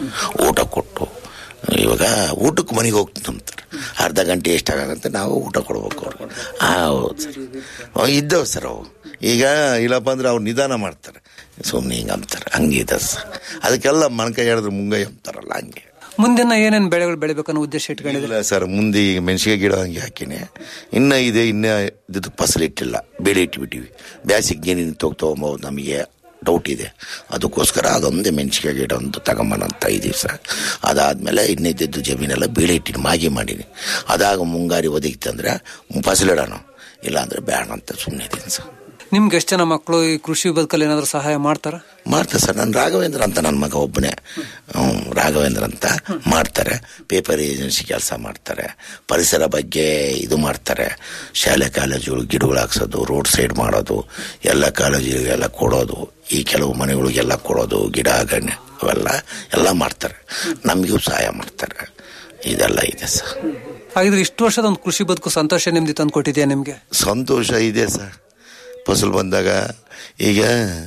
ಊಟ ಕೊಟ್ಟು ಇವಾಗ ಊಟಕ್ಕೆ ಮನೆಗೆ ಹೋಗ್ತೀನಿ ಅಂತಾರೆ ಅರ್ಧ ಗಂಟೆ ಎಷ್ಟಾಗತ್ತೆ ನಾವು ಊಟ ಕೊಡ್ಬೇಕು ಅವ್ರಿಗೆ ಆ, ಹೌದು ಸರ್ ಅವು ಇದ್ದವು ಸರ್ ಅವು ಈಗ ಇಲ್ಲಪ್ಪ ಅಂದ್ರೆ ಅವ್ರು ನಿಧಾನ ಮಾಡ್ತಾರೆ ಸುಮ್ಮನೆ ಹಿಂಗೆ ಅಂತಾರೆ ಹಂಗೆ ಇದೆ ಸರ್ ಅದಕ್ಕೆಲ್ಲ ಮಣ್ಕೈ ಹೇಳಿದ್ರೆ ಮುಂಗೈ ಅಂತಾರಲ್ಲ ಹಂಗೆ ಮುಂದಿನ ಏನೇನ್ ಬೆಳೆಗಳು ಬೆಳಿಬೇಕನ್ನೋ ಉದ್ದೇಶ ಇಟ್ಕೊಂಡಿದ್ರೆ ಇಲ್ಲ ಸರ್ ಮುಂದೆ ಈಗ ಮೆಣಸಿಗೆ ಗಿಡ ಹಂಗೆ ಹಾಕಿನಿ ಇನ್ನ ಇದೆ ಇನ್ನ ಇದು ಫಸಲು ಇಟ್ಟಿಲ್ಲ ಬೆಳೆ ಇಟ್ಬಿಟ್ಟಿವಿ ಬ್ಯಾಸಿಗೆ ಏನೇನು ತೊಗ್ ತೊಗೊಂಬೋದು ನಮಗೆ ಡೌಟ್ ಇದೆ ಅದಕ್ಕೋಸ್ಕರ ಅದೊಂದೇ ಮೆಣಸಿಗೆ ಗಿಡ ಒಂದು ತಗೊಂಬನಂತ ಇದೀವಿ ಸರ್ ಅದಾದ್ಮೇಲೆ ಇನ್ನಿದ್ದು ಜಮೀನೆಲ್ಲ ಬೆಳೆ ಇಟ್ಟಿನಿ ಮಾಗಿ ಮಾಡೀನಿ ಅದಾಗ ಮುಂಗಾರಿ ಒದಗಿತ್ತಂದ್ರೆ ಫಸಲಿಡೋಣ ಇಲ್ಲಾಂದ್ರೆ ಬೇಡ ಅಂತ ಸುಮ್ಮನೆ ಇದೀನಿ ಸರ್ ನಿಮ್ಗೆ ಎಷ್ಟು ಜನ ಮಕ್ಕಳು ಈ ಕೃಷಿ ಬದುಕಲ್ಲಿ ಏನಾದ್ರು ಸಹಾಯ ಮಾಡ್ತಾರ ಮಾಡ್ತಾರೆ ಸರ್ ನಾನು ರಾಘವೇಂದ್ರ ಅಂತ ನನ್ನ ಮಗ ಒಬ್ಬನೇ ಹ್ಮ್, ರಾಘವೇಂದ್ರ ಅಂತ ಮಾಡ್ತಾರೆ ಪೇಪರ್ ಏಜೆನ್ಸಿ ಕೆಲಸ ಮಾಡ್ತಾರೆ ಪರಿಸರ ಬಗ್ಗೆ ಇದು ಮಾಡ್ತಾರೆ ಶಾಲೆ ಕಾಲೇಜುಗಳು ಗಿಡಗಳು ಹಾಕ್ಸೋದು ರೋಡ್ ಸೈಡ್ ಮಾಡೋದು ಎಲ್ಲ ಕಾಲೇಜಿಗೆಲ್ಲ ಕೊಡೋದು ಈ ಕೆಲವು ಮನೆಗಳಿಗೆಲ್ಲ ಕೊಡೋದು ಗಿಡ ಗಣ್ಣೆ ಅವೆಲ್ಲ ಎಲ್ಲ ಮಾಡ್ತಾರೆ ನಮಗೂ ಸಹಾಯ ಮಾಡ್ತಾರೆ ಇದೆಲ್ಲ ಇದೆ ಸರ್ ಹಾಗಿದ್ರೆ ಇಷ್ಟು ವರ್ಷದ ಒಂದು ಕೃಷಿ ಬದುಕು ಸಂತೋಷ ನಿಮ್ದು ತಂದು ಕೊಟ್ಟಿದ್ಯಾ ನಿಮ್ಗೆ ಸಂತೋಷ ಇದೆ ಸರ್ ಫಸಲು ಬಂದಾಗ ಈಗ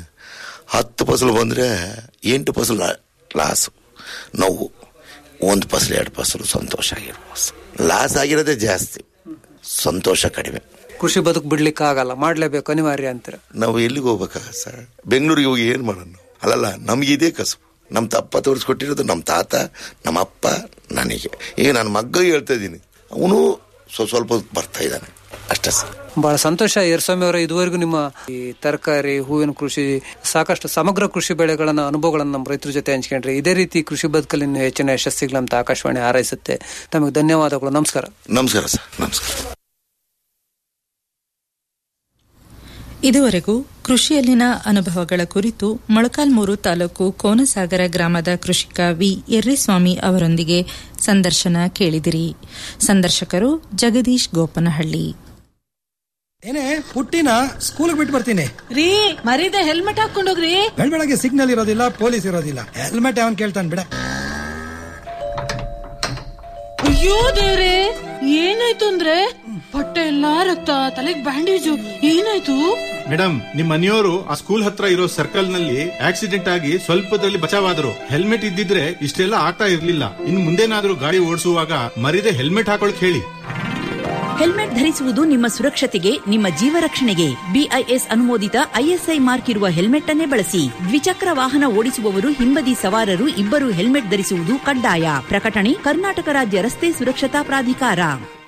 ಹತ್ತು ಫಸಲು ಬಂದರೆ ಎಂಟು ಫಸಲು ಲಾಸು ನೋವು ಒಂದು ಫಸಲು ಎರಡು ಫಸಲು ಸಂತೋಷ ಆಗಿರ್ಬೋದು ಸರ್. ಲಾಸ್ ಆಗಿರೋದೇ ಜಾಸ್ತಿ ಸಂತೋಷ ಕಡಿಮೆ ಕೃಷಿ ಬದುಕು ಬಿಡ್ಲಿಕ್ಕೆ ಆಗಲ್ಲ ಮಾಡ್ಲೇಬೇಕು ಅನಿವಾರ್ಯ ಅಂತೀರ ನಾವು ಎಲ್ಲಿಗೆ ಹೋಗ್ಬೇಕಾಗ ಸರ್ ಬೆಂಗಳೂರಿಗೆ ಹೋಗಿ ಏನು ಮಾಡೋಣ ನಾವು? ಅಲ್ಲಲ್ಲ ನಮಗಿದೇ ಕಸಬು ನಮ್ಮ ತಪ್ಪ ತೋರಿಸ್ಕೊಟ್ಟಿರೋದು ನಮ್ಮ ತಾತ ನಮ್ಮ ಅಪ್ಪ ನನಗೆ ಈಗ ನನ್ನ ಮಗ್ಗ ಹೇಳ್ತಾ ಇದ್ದೀನಿ ಅವನು ಸ್ವಲ್ಪ ಸ್ವಲ್ಪ ಬರ್ತಾ ಇದ್ದಾನೆ ಅಷ್ಟೇ ಸರ್ ಬಹಳ ಸಂತೋಷ ಏರ್ಸ್ವಾಮಿ ಅವರ ಇದುವರೆಗೂ ನಿಮ್ಮ ಈ ತರಕಾರಿ ಹೂವಿನ ಕೃಷಿ ಸಾಕಷ್ಟು ಸಮಗ್ರ ಕೃಷಿ ಬೆಳೆಗಳನ್ನ ಅನುಭವಗಳನ್ನ ನಮ್ಮ ರೈತರ ಜೊತೆ ಹಂಚ್ಕೊಂಡ್ರಿ ಇದೇ ರೀತಿ ಕೃಷಿ ಬದುಕಲ್ಲಿ ಇನ್ನೂ ಹೆಚ್ಚಿನ ಯಶಸ್ಸಿಗಳಂತ ಆಕಾಶವಾಣಿ ಹಾರೈಸುತ್ತೆ ತಮಗೆ ಧನ್ಯವಾದಗಳು ನಮಸ್ಕಾರ ನಮಸ್ಕಾರ ಸರ್ ನಮಸ್ಕಾರ ಇದುವರೆಗೂ ಕೃಷಿಯಲ್ಲಿನ ಅನುಭವಗಳ ಕುರಿತು ಮೊಳಕಾಲ್ಮೂರು ತಾಲೂಕು ಕೋನಸಾಗರ ಗ್ರಾಮದ ಕೃಷಿಕ ವಿ ಎರ್ರಿಸ್ವಾಮಿ ಅವರೊಂದಿಗೆ ಸಂದರ್ಶನ ಕೇಳಿದಿರಿ ಸಂದರ್ಶಕರು ಜಗದೀಶ್ ಗೋಪನಹಳ್ಳಿ ಏನೇ ಪುಟ್ಟಿನ ಸ್ಕೂಲ್ ಬಿಟ್ಟು ಬರ್ತೀನಿ ರೀ ಮರೀದೆ ಹೆಲ್ಮೆಟ್ ಹಾಕೊಂಡೋಗ್ರಿ ಬೆಳಗ್ಗೆ ಸಿಗ್ನಲ್ ಇರೋದಿಲ್ಲ ಪೊಲೀಸ್ ಇರೋದಿಲ್ಲ ಹೆಲ್ಮೆಟ್ ಅವನ್ ಕೇಳ್ತಾನೆ ಬಿಡ ಅಯ್ಯೋ ದೇವ್ರೆ ಏನಾಯ್ತು ಅಂದ್ರೆ ಬಟ್ಟೆ ಎಲ್ಲಾ ರಕ್ತ ತಲೆಗ್ ಬ್ಯಾಂಡೇಜು ಏನಾಯ್ತು ಮೇಡಮ್ ನಿಮ್ ಮನೆಯವರು ಆ ಸ್ಕೂಲ್ ಹತ್ರ ಇರೋ ಸರ್ಕಲ್ ನಲ್ಲಿ ಆಕ್ಸಿಡೆಂಟ್ ಆಗಿ ಸ್ವಲ್ಪದಲ್ಲಿ ಬಚಾವಾದ್ರು ಹೆಲ್ಮೆಟ್ ಇದ್ದಿದ್ರೆ ಇಷ್ಟೆಲ್ಲ ಆಗ್ತಾ ಇರ್ಲಿಲ್ಲ ಇನ್ ಮುಂದೇನಾದ್ರೂ ಗಾಡಿ ಓಡಿಸುವಾಗ ಮರಿದೆ ಹೆಲ್ಮೆಟ್ ಹಾಕೊಳಕ್ ಹೇಳಿ ಹೆಲ್ಮೆಟ್ ಧರಿಸುವುದು ನಿಮ್ಮ ಸುರಕ್ಷತೆಗೆ ನಿಮ್ಮ ಜೀವ ರಕ್ಷಣೆಗೆ ಬಿಐಎಸ್ ಅನುಮೋದಿತ ಐಎಸ್ಐ ಮಾರ್ಕ್ ಇರುವ ಹೆಲ್ಮೆಟ್ ಅನ್ನೇ ಬಳಸಿ ದ್ವಿಚಕ್ರ ವಾಹನ ಓಡಿಸುವವರು ಹಿಂಬದಿ ಸವಾರರು ಇಬ್ಬರು ಹೆಲ್ಮೆಟ್ ಧರಿಸುವುದು ಕಡ್ಡಾಯ ಪ್ರಕಟಣೆ ಕರ್ನಾಟಕ ರಾಜ್ಯ ರಸ್ತೆ ಸುರಕ್ಷತಾ ಪ್ರಾಧಿಕಾರ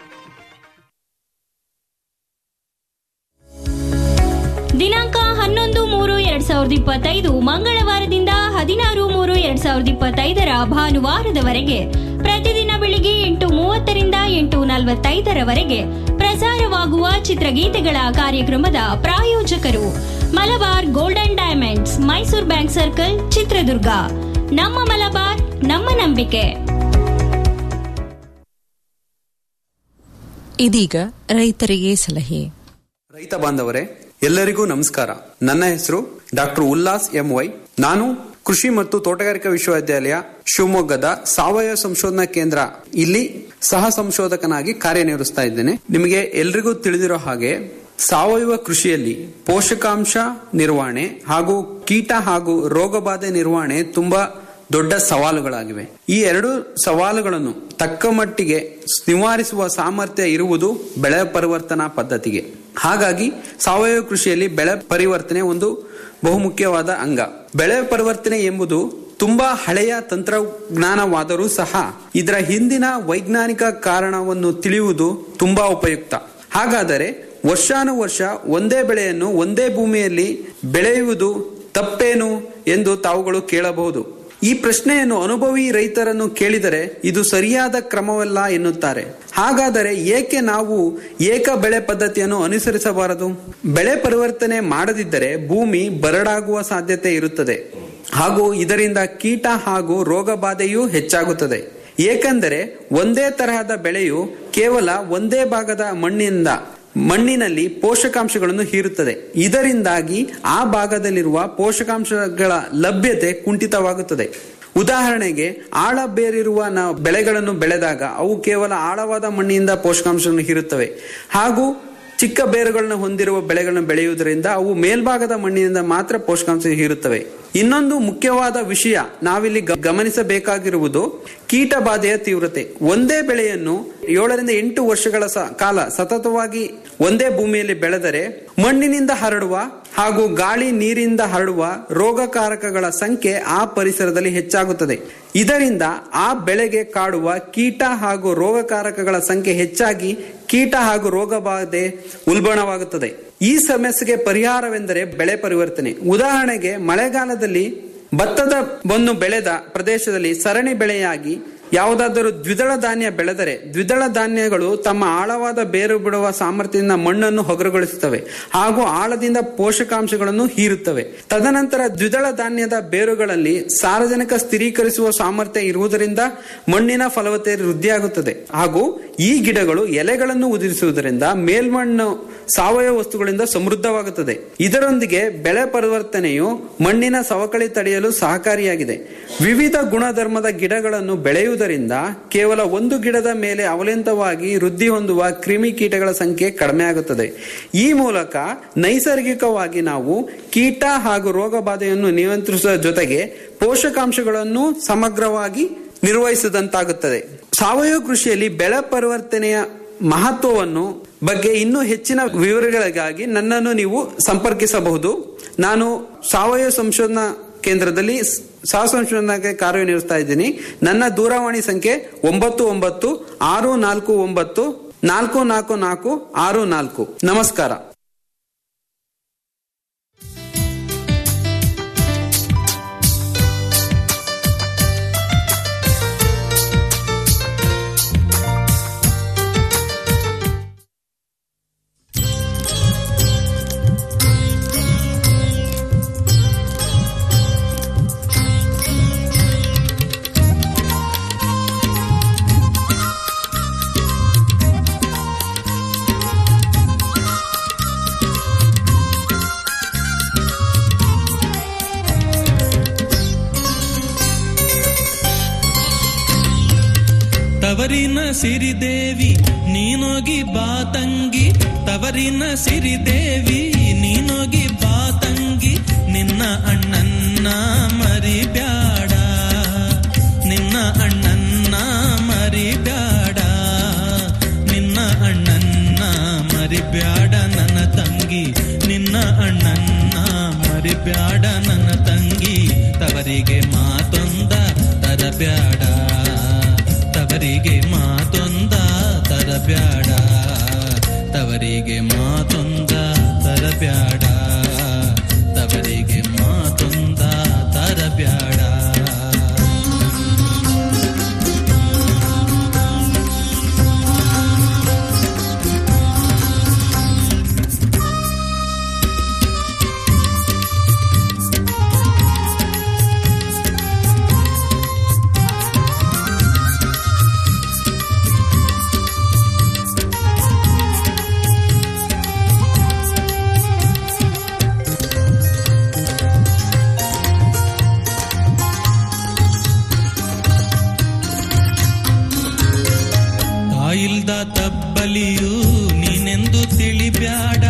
ದಿನಾಂಕ ಹನ್ನೊಂದು ಮೂರು ಎರಡ್ ಸಾವಿರದ ಇಪ್ಪತ್ತೈದು ಮಂಗಳವಾರದಿಂದ ಹದಿನಾರು ಮೂರು ಎರಡ್ ಸಾವಿರದ ಇಪ್ಪತ್ತೈದರ ಭಾನುವಾರದವರೆಗೆ ಪ್ರತಿದಿನ ಬೆಳಿಗ್ಗೆ ಎಂಟು ಮೂವತ್ತರಿಂದ ಎಂಟು ನಲವತ್ತೈದರವರೆಗೆ ಪ್ರಸಾರವಾಗುವ ಚಿತ್ರಗೀತೆಗಳ ಕಾರ್ಯಕ್ರಮದ ಪ್ರಾಯೋಜಕರು Malabar golden diamonds Mysuru bank circle Chitradurga ನಮ್ಮ ಮಲಬಾರ್ ನಮ್ಮ ನಂಬಿಕೆ ಇದೀಗ ರೈತರಿಗೆ ಸಲಹೆ ರೈತ ಬಾಂಧವರೇ ಎಲ್ಲರಿಗೂ ನಮಸ್ಕಾರ ನನ್ನ ಹೆಸರು ಡಾಕ್ಟರ್ ಉಲ್ಲಾಸ್ ಎಂ ವೈ ನಾನು ಕೃಷಿ ಮತ್ತು ತೋಟಗಾರಿಕಾ ವಿಶ್ವವಿದ್ಯಾಲಯ ಶಿವಮೊಗ್ಗದ ಸಾವಯವ ಸಂಶೋಧನಾ ಕೇಂದ್ರ ಇಲ್ಲಿ ಸಹ ಸಂಶೋಧಕನಾಗಿ ಕಾರ್ಯನಿರ್ವಹಿಸ್ತಾ ಇದ್ದೇನೆ ನಿಮಗೆ ಎಲ್ರಿಗೂ ತಿಳಿದಿರೋ ಹಾಗೆ ಸಾವಯವ ಕೃಷಿಯಲ್ಲಿ ಪೋಷಕಾಂಶ ನಿರ್ವಹಣೆ ಹಾಗೂ ಕೀಟ ಹಾಗೂ ರೋಗಬಾಧೆ ನಿರ್ವಹಣೆ ತುಂಬಾ ದೊಡ್ಡ ಸವಾಲುಗಳಾಗಿವೆ ಈ ಎರಡು ಸವಾಲುಗಳನ್ನು ತಕ್ಕ ಮಟ್ಟಿಗೆ ನಿವಾರಿಸುವ ಸಾಮರ್ಥ್ಯ ಇರುವುದು ಬೆಳೆ ಪರಿವರ್ತನಾ ಪದ್ಧತಿಗೆ ಹಾಗಾಗಿ ಸಾವಯವ ಕೃಷಿಯಲ್ಲಿ ಬೆಳೆ ಪರಿವರ್ತನೆ ಒಂದು ಬಹುಮುಖ್ಯವಾದ ಅಂಗ ಬೆಳೆ ಪರಿವರ್ತನೆ ಎಂಬುದು ತುಂಬಾ ಹಳೆಯ ತಂತ್ರಜ್ಞಾನವಾದರೂ ಸಹ ಇದರ ಹಿಂದಿನ ವೈಜ್ಞಾನಿಕ ಕಾರಣವನ್ನು ತಿಳಿಯುವುದು ತುಂಬಾ ಉಪಯುಕ್ತ ಹಾಗಾದರೆ ವರ್ಷಾನುವರ್ಷ ಒಂದೇ ಬೆಳೆಯನ್ನು ಒಂದೇ ಭೂಮಿಯಲ್ಲಿ ಬೆಳೆಯುವುದು ತಪ್ಪೇನು ಎಂದು ತಾವುಗಳು ಕೇಳಬಹುದು ಈ ಪ್ರಶ್ನೆಯನ್ನು ಅನುಭವಿ ರೈತರನ್ನು ಕೇಳಿದರೆ ಇದು ಸರಿಯಾದ ಕ್ರಮವಲ್ಲ ಎನ್ನುತ್ತಾರೆ ಹಾಗಾದರೆ ಏಕೆ ನಾವು ಏಕ ಬೆಳೆ ಪದ್ಧತಿಯನ್ನು ಅನುಸರಿಸಬಾರದು ಬೆಳೆ ಪರಿವರ್ತನೆ ಮಾಡದಿದ್ದರೆ ಭೂಮಿ ಬರಡಾಗುವ ಸಾಧ್ಯತೆ ಇರುತ್ತದೆ ಹಾಗೂ ಇದರಿಂದ ಕೀಟ ಹಾಗೂ ರೋಗ ಬಾಧೆಯೂ ಹೆಚ್ಚಾಗುತ್ತದೆ ಏಕೆಂದರೆ ಒಂದೇ ತರಹದ ಬೆಳೆಯು ಕೇವಲ ಒಂದೇ ಭಾಗದ ಮಣ್ಣಿನಿಂದ ಮಣ್ಣಿನಲ್ಲಿ ಪೋಷಕಾಂಶಗಳನ್ನು ಹೀರುತ್ತದೆ ಇದರಿಂದಾಗಿ ಆ ಭಾಗದಲ್ಲಿರುವ ಪೋಷಕಾಂಶಗಳ ಲಭ್ಯತೆ ಕುಂಠಿತವಾಗುತ್ತದೆ ಉದಾಹರಣೆಗೆ ಆಳ ಬೇರಿರುವ ನಾವು ಬೆಳೆಗಳನ್ನು ಬೆಳೆದಾಗ ಅವು ಕೇವಲ ಆಳವಾದ ಮಣ್ಣಿನಿಂದ ಪೋಷಕಾಂಶಗಳನ್ನು ಹೀರುತ್ತವೆ ಹಾಗೂ ಚಿಕ್ಕ ಬೇರುಗಳನ್ನು ಹೊಂದಿರುವ ಬೆಳೆಗಳನ್ನು ಬೆಳೆಯುವುದರಿಂದ ಅವು ಮೇಲ್ಭಾಗದ ಮಣ್ಣಿನಿಂದ ಮಾತ್ರ ಪೋಷಕಾಂಶ ಹೀರುತ್ತವೆ ಇನ್ನೊಂದು ಮುಖ್ಯವಾದ ವಿಷಯ ನಾವಿಲ್ಲಿ ಗ- ಗಮನಿಸಬೇಕಾಗಿರುವುದು ಕೀಟ ಬಾಧೆಯ ತೀವ್ರತೆ ಒಂದೇ ಬೆಳೆಯನ್ನು ಏಳರಿಂದ ಎಂಟು ವರ್ಷಗಳ ಸ- ಕಾಲ ಸತತವಾಗಿ ಒಂದೇ ಭೂಮಿಯಲ್ಲಿ ಬೆಳೆದರೆ ಮಣ್ಣಿನಿಂದ ಹರಡುವ ಹಾಗೂ ಗಾಳಿ ನೀರಿಂದ ಹರಡುವ ರೋಗಕಾರಕಗಳ ಸಂಖ್ಯೆ ಆ ಪರಿಸರದಲ್ಲಿ ಹೆಚ್ಚಾಗುತ್ತದೆ ಇದರಿಂದ ಆ ಬೆಳೆಗೆ ಕಾಡುವ ಕೀಟ ಹಾಗೂ ರೋಗಕಾರಕಗಳ ಸಂಖ್ಯೆ ಹೆಚ್ಚಾಗಿ ಕೀಟ ಹಾಗೂ ರೋಗ ಬಾಧೆ ಉಲ್ಬಣವಾಗುತ್ತದೆ ಈ ಸಮಸ್ಯೆಗೆ ಪರಿಹಾರವೆಂದರೆ ಬೆಳೆ ಪರಿವರ್ತನೆ ಉದಾಹರಣೆಗೆ ಮಳೆಗಾಲದಲ್ಲಿ ಭತ್ತದ ಒಂದು ಬೆಳೆದ ಪ್ರದೇಶದಲ್ಲಿ ಸರಣಿ ಬೆಳೆಯಾಗಿ ಯಾವುದಾದರೂ ದ್ವಿದಳ ಧಾನ್ಯ ಬೆಳೆದರೆ ದ್ವಿದಳ ಧಾನ್ಯಗಳು ತಮ್ಮ ಆಳವಾದ ಬೇರು ಬಿಡುವ ಸಾಮರ್ಥ್ಯದಿಂದ ಮಣ್ಣನ್ನು ಹೊಗರುಗೊಳಿಸುತ್ತವೆ ಹಾಗೂ ಆಳದಿಂದ ಪೋಷಕಾಂಶಗಳನ್ನು ಹೀರುತ್ತವೆ ತದನಂತರ ದ್ವಿದಳ ಧಾನ್ಯದ ಬೇರುಗಳಲ್ಲಿ ಸಾರಜನಕ ಸ್ಥಿರೀಕರಿಸುವ ಸಾಮರ್ಥ್ಯ ಇರುವುದರಿಂದ ಮಣ್ಣಿನ ಫಲವತ್ತತೆ ವೃದ್ಧಿಯಾಗುತ್ತದೆ ಹಾಗೂ ಈ ಗಿಡಗಳು ಎಲೆಗಳನ್ನು ಉದುರಿಸುವುದರಿಂದ ಮೇಲ್ಮಣ್ಣು ಸಾವಯವ ವಸ್ತುಗಳಿಂದ ಸಮೃದ್ಧವಾಗುತ್ತದೆ ಇದರೊಂದಿಗೆ ಬೆಳೆ ಪರಿವರ್ತನೆಯು ಮಣ್ಣಿನ ಸವಕಳಿ ತಡೆಯಲು ಸಹಕಾರಿಯಾಗಿದೆ ವಿವಿಧ ಗುಣಧರ್ಮದ ಗಿಡಗಳನ್ನು ಬೆಳೆಯುವುದರಿಂದ ಕೇವಲ ಒಂದು ಗಿಡದ ಮೇಲೆ ಅವಲಂಬಿತವಾಗಿ ವೃದ್ಧಿ ಹೊಂದುವ ಕ್ರಿಮಿ ಕೀಟಗಳ ಸಂಖ್ಯೆ ಕಡಿಮೆ ಆಗುತ್ತದೆ ಈ ಮೂಲಕ ನೈಸರ್ಗಿಕವಾಗಿ ನಾವು ಕೀಟ ಹಾಗೂ ರೋಗ ಬಾಧೆಯನ್ನು ನಿಯಂತ್ರಿಸುವ ಜೊತೆಗೆ ಪೋಷಕಾಂಶಗಳನ್ನು ಸಮಗ್ರವಾಗಿ ನಿರ್ವಹಿಸಿದಂತಾಗುತ್ತದೆ ಸಾವಯವ ಕೃಷಿಯಲ್ಲಿ ಬೆಳೆ ಪರಿವರ್ತನೆಯ ಮಹತ್ವವನ್ನು ಬಗ್ಗೆ ಇನ್ನೂ ಹೆಚ್ಚಿನ ವಿವರಗಳಿಗಾಗಿ ನನ್ನನ್ನು ನೀವು ಸಂಪರ್ಕಿಸಬಹುದು ನಾನು ಸಾವಯವ ಸಂಶೋಧನಾ ಕೇಂದ್ರದಲ್ಲಿ ಸಹ ಸಂಶೋಧನಾಗೆ ಕಾರ್ಯನಿರ್ವಹಿಸ್ತಾ ಇದ್ದೀನಿ ನನ್ನ ದೂರವಾಣಿ ಸಂಖ್ಯೆ ಒಂಬತ್ತು ಒಂಬತ್ತು ಆರು ನಾಲ್ಕು ಒಂಬತ್ತು ನಾಲ್ಕು ನಾಲ್ಕು ನಾಲ್ಕು ಆರು ನಾಲ್ಕು ನಮಸ್ಕಾರ ತವರಿನ ಸಿರಿದೇವಿ ನೀನೋಗಿ ಬಾ ತಂಗಿ ತವರಿನ ಸಿರಿದೇವಿ ನೀನೋಗಿ ಬಾ ತಂಗಿ ನಿನ್ನ ಅಣ್ಣನ್ನ ಮರಿಬ್ಯಾಡ ನಿನ್ನ ಅಣ್ಣನ್ನ ಮರಿಬ್ಯಾಡ ನಿನ್ನ ಅಣ್ಣನ್ನ ಮರಿಬ್ಯಾಡ ನನ್ನ ತಂಗಿ ನಿನ್ನ ಅಣ್ಣನ್ನ ಮರಿಬ್ಯಾಡ ನನ್ನ ತಂಗಿ ತವರಿಗೆ ಮಾತೊಂದ ತರಬ್ಯಾಡ ತವರಿಗೆ ಮಾತೊಂದ ತರಬ್ಯಾಡ ತವರಿಗೆ ಮಾತೊಂದ ತರಬ್ಯಾಡ ತವರಿಗೆ ಮಾತೊಂದ ತರಬ್ಯಾಡ ತಾಯಿಲ್ದ ತಬ್ಬಲಿಯು ನೀನೆಂದು ತಿಳಿಬ್ಯಾಡ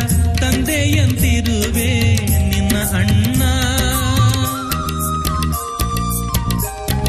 ತಂದೆಯಂತಿರುವೆ ನಿನ್ನ ಅಣ್ಣ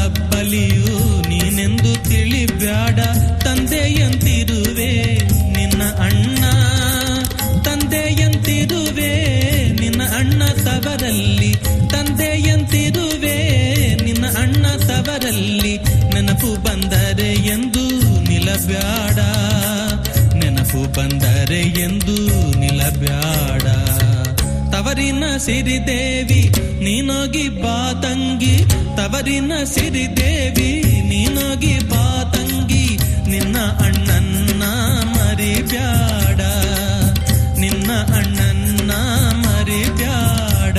ತಬ್ಬಲಿಯು ನೀನೆಂದು ತಿಳಿಬ್ಯಾಡ ತಂದೆಯಂತಿರುವೆ ನಿನ್ನ ಅಣ್ಣ ತಂದೆಯಂತಿರುವೆ ನಿನ್ನ ಅಣ್ಣ ತವರಲ್ಲಿ ತಂದೆಯಂತಿರುವೆ ನಿನ್ನ ಅಣ್ಣ ತವರಲ್ಲಿ ನೆನಪು ಬಂದರೆ ಎಂದು ನಿಲಬ್ಯಾಡ ನೆನಪು ಬಂದರೆ ಎಂದು ನಿಲಬ್ಯಾಡ ತವರಿನ ಸಿರಿದೇವಿ ನೀನೋಗಿ ಬಾ ತಂಗಿ ತವರಿನ ಸಿರಿದೇವಿ ನೀನೋಗಿ ಬಾ ತಂಗಿ ನಿನ್ನ ಅಣ್ಣನ್ನ ಮರಿಬ್ಯಾಡ ನಿನ್ನ ಅಣ್ಣನ್ನ ಮರಿಬ್ಯಾಡ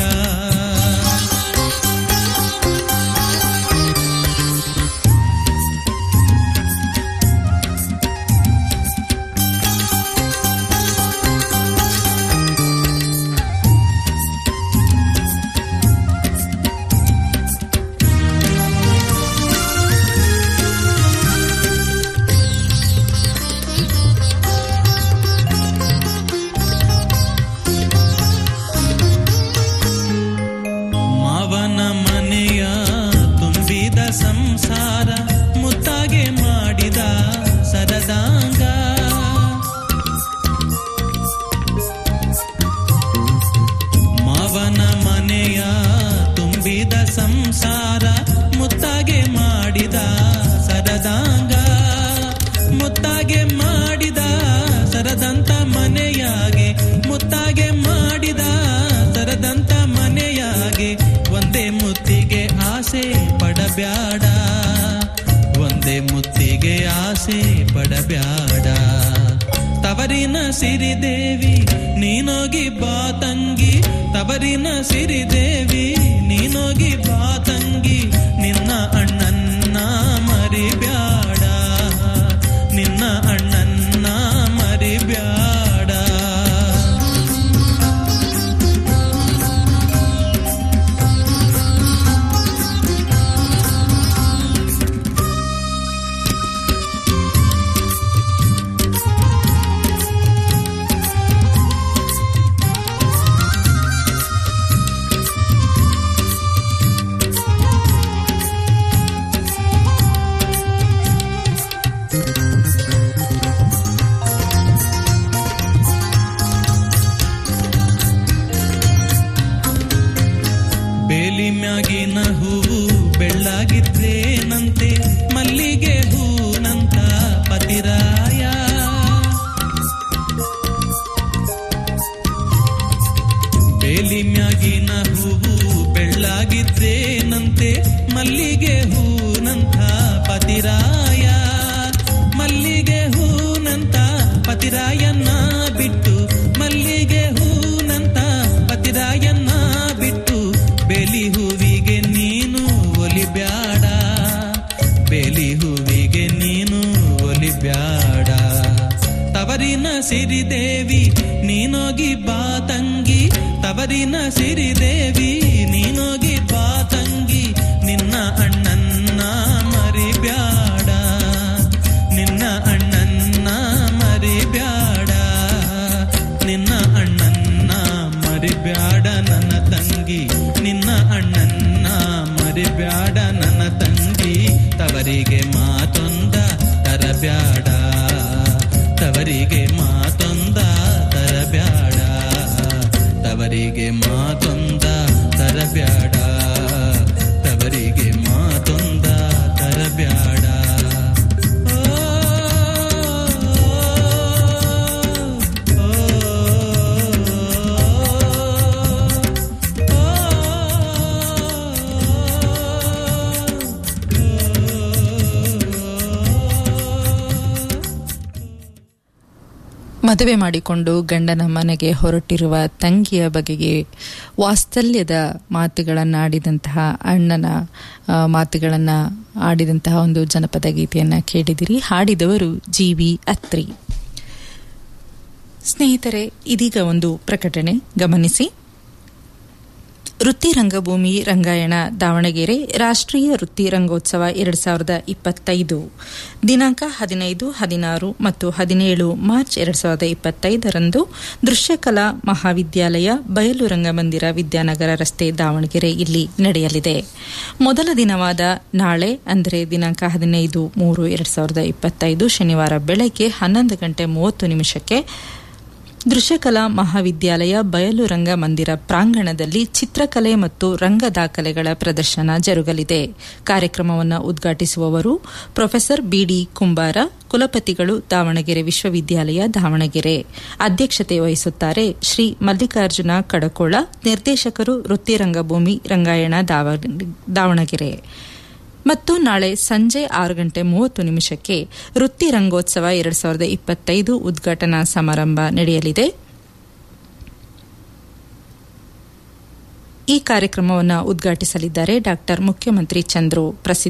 ಮಾವನ ಮನೆಯ ತುಂಬಿದ ಸಂಸಾರ ಮುತ್ತಾಗೆ ಮಾಡಿದ ಸರದಾಂಗ ಮಾವನ ಮನೆಯ ತುಂಬಿದ ಸಂಸಾರ ಮುತ್ತಾಗೆ ಮಾಡಿದ ಸರದಾಂಗ ಮುತ್ತಾಗೆ ಮಾಡಿದ ಸರದಂತ ಮನೆಯಾಗೆ ಮುತ್ತಾಗೆ ಮಾಡಿದ ಸರದಂತ ಮನೆಯಾಗೆ ಒಂದೇ ಮುತ್ತಿಗೆ ಆಸೆ ಪಡಬ್ಯಾಡ ಒಂದೇ ಮುತ್ತಿಗೆ ಆಸೆ ಪಡಬ್ಯಾಡ ತವರಿನ ಸಿರಿದೇವಿ ನೀನೋಗಿ ಬಾ ತಂಗಿ ತವರಿನ ಸಿರಿದೇವಿ ನೀನೋಗಿ ಬಾ ತಂಗಿ ನಿನ್ನ ಅಣ್ಣನ್ನ ಮರಿಬ್ಯಾಡ ನಿನ್ನ ಅಣ್ಣನ್ನ ಮರಿಬ್ಯಾಡ ಬೇಲಿ ಮ್ಯಾಗಿನ ಹೂವು ಬೆಳ್ಳಾಗಿದ್ರೇನಂತೆ ಮಲ್ಲಿಗೆ ಹೂನಂತ ಪತಿರಾಯ ಬೇಲಿ ಮ್ಯಾಗಿನ ಹೂವು ಬೆಳ್ಳಾಗಿದ್ರೇನಂತೆ ಮಲ್ಲಿಗೆ ಹೂನಂತ ಪತಿರಾಯ ಮಲ್ಲಿಗೆ ಹೂನಂತ ಪತಿರಾಯನ್ನ ಬಿಟ್ಟು ಮಲ್ಲಿಗೆ ಹೂನಂತ ಪತಿರಾಯನ್ನ ಬಿಟ್ಟು ಬೇಲಿ ಹೂವಿಗೆ ನೀನು ಒಲಿಬ್ಯಾಡ ಬೇಲಿ ಹೂವಿಗೆ ನೀನು ಒಲಿಬ್ಯಾಡ ತವರಿನ ಸಿರಿದೇವಿ ನೀನೋಗಿ ಬಾ ತಂಗಿ ತವರಿನ ಸಿರಿದೇವಿ ನೀನೋಗಿ ಬಾ ತಂಗಿ ನಿನ್ನ ಅಣ್ಣನ್ನ ಮರಿಬ್ಯಾಡ ನಿನ್ನ ಅಣ್ಣನ್ನ ಮರಿಬ್ಯಾಡ ನಿನ್ನ ಅಣ್ಣನ್ನ ಮರಿಬ್ಯಾಡ ನನ್ನ ತಂಗಿ ನಿನ್ನ ಅಣ್ಣನ್ನ ಮರಿಬ್ಯಾಡ ನನ್ನ ತಂಗಿ ತವರಿಗೆ ಮಾತೊಂದ ತರಬ್ಯಾಡ ತವರಿಗೆ ಮಾತೊಂದ ತರಬ್ಯಾಡ ತವರಿಗೆ ಮಾತೊಂದ ತರಬ್ಯಾಡ ತವರಿಗೆ ಮಾತೊಂದ ತರಬ್ಯಾಡ ಮದುವೆ ಮಾಡಿಕೊಂಡು ಗಂಡನ ಮನೆಗೆ ಹೊರಟಿರುವ ತಂಗಿಯ ಬಗೆಗೆ ವಾತ್ಸಲ್ಯದ ಮಾತುಗಳನ್ನಾಡಿದಂತಹ ಅಣ್ಣನ ಆ, ಮಾತುಗಳನ್ನ ಆಡಿದಂತಹ ಒಂದು ಜನಪದ ಗೀತೆಯನ್ನ ಕೇಳಿದಿರಿ ಹಾಡಿದವರು ಜಿ ವಿ ಅತ್ರಿ ಸ್ನೇಹಿತರೆ ಇದೀಗ ಒಂದು ಪ್ರಕಟಣೆ ಗಮನಿಸಿ ವೃತ್ತಿ ರಂಗಭೂಮಿ ರಂಗಾಯಣ ದಾವಣಗೆರೆ ರಾಷ್ಟ್ರೀಯ ವೃತ್ತಿ ರಂಗೋತ್ಸವ ಎರಡು ಸಾವಿರದ ಇಪ್ಪತ್ತೈದು ದಿನಾಂಕ ಹದಿನೈದು ಹದಿನಾರು ಮತ್ತು ಹದಿನೇಳು ಮಾರ್ಚ್ ಎರಡು ಸಾವಿರದ ಇಪ್ಪತ್ತೈದರಂದು ದೃಶ್ಯಕಲಾ ಮಹಾವಿದ್ಯಾಲಯ ಬಯಲು ರಂಗಮಂದಿರ ವಿದ್ಯಾನಗರ ರಸ್ತೆ ದಾವಣಗೆರೆ ಇಲ್ಲಿ ನಡೆಯಲಿದೆ ಮೊದಲ ದಿನವಾದ ನಾಳೆ ಅಂದರೆ ದಿನಾಂಕ ಹದಿನೈದು ಮೂರು ಎರಡು ಸಾವಿರದ ಇಪ್ಪತ್ತೈದು ಶನಿವಾರ ಬೆಳಗ್ಗೆ ಹನ್ನೊಂದು ಗಂಟೆ ಮೂವತ್ತು ನಿಮಿಷಕ್ಕೆ ದೃಶ್ಯಕಲಾ ಮಹಾವಿದ್ಯಾಲಯ ಬಯಲು ರಂಗ ಮಂದಿರ ಪ್ರಾಂಗಣದಲ್ಲಿ ಚಿತ್ರಕಲೆ ಮತ್ತು ರಂಗ ದಾಖಲೆಗಳ ಪ್ರದರ್ಶನ ಜರುಗಲಿದೆ ಕಾರ್ಯಕ್ರಮವನ್ನು ಉದ್ಘಾಟಿಸುವವರು ಪ್ರೊಫೆಸರ್ ಬಿಡಿ ಕುಂಬಾರ ಕುಲಪತಿಗಳು ದಾವಣಗೆರೆ ವಿಶ್ವವಿದ್ಯಾಲಯ ದಾವಣಗೆರೆ ಅಧ್ಯಕ್ಷತೆ ವಹಿಸುತ್ತಾರೆ ಶ್ರೀ ಮಲ್ಲಿಕಾರ್ಜುನ ಕಡಕೋಳ ನಿರ್ದೇಶಕರು ವೃತ್ತಿ ರಂಗಭೂಮಿ ರಂಗಾಯಣ ದಾವಣಗೆರೆ ಮತ್ತು ನಾಳೆ ಸಂಜೆ ಆರು ಗಂಟೆ ಮೂವತ್ತು ನಿಮಿಷಕ್ಕೆ ವೃತ್ತಿ ರಂಗೋತ್ಸವ ಎರಡು ಸಾವಿರದ ಇಪ್ಪತ್ತೈದು ಉದ್ಘಾಟನಾ ಸಮಾರಂಭ ನಡೆಯಲಿದೆ ಈ ಕಾರ್ಯಕ್ರಮವನ್ನು ಉದ್ಘಾಟಿಸಲಿದ್ದಾರೆ ಡಾ ಮುಖ್ಯಮಂತ್ರಿ ಚಂದ್ರು ಪ್ರಸಿದ್ಧ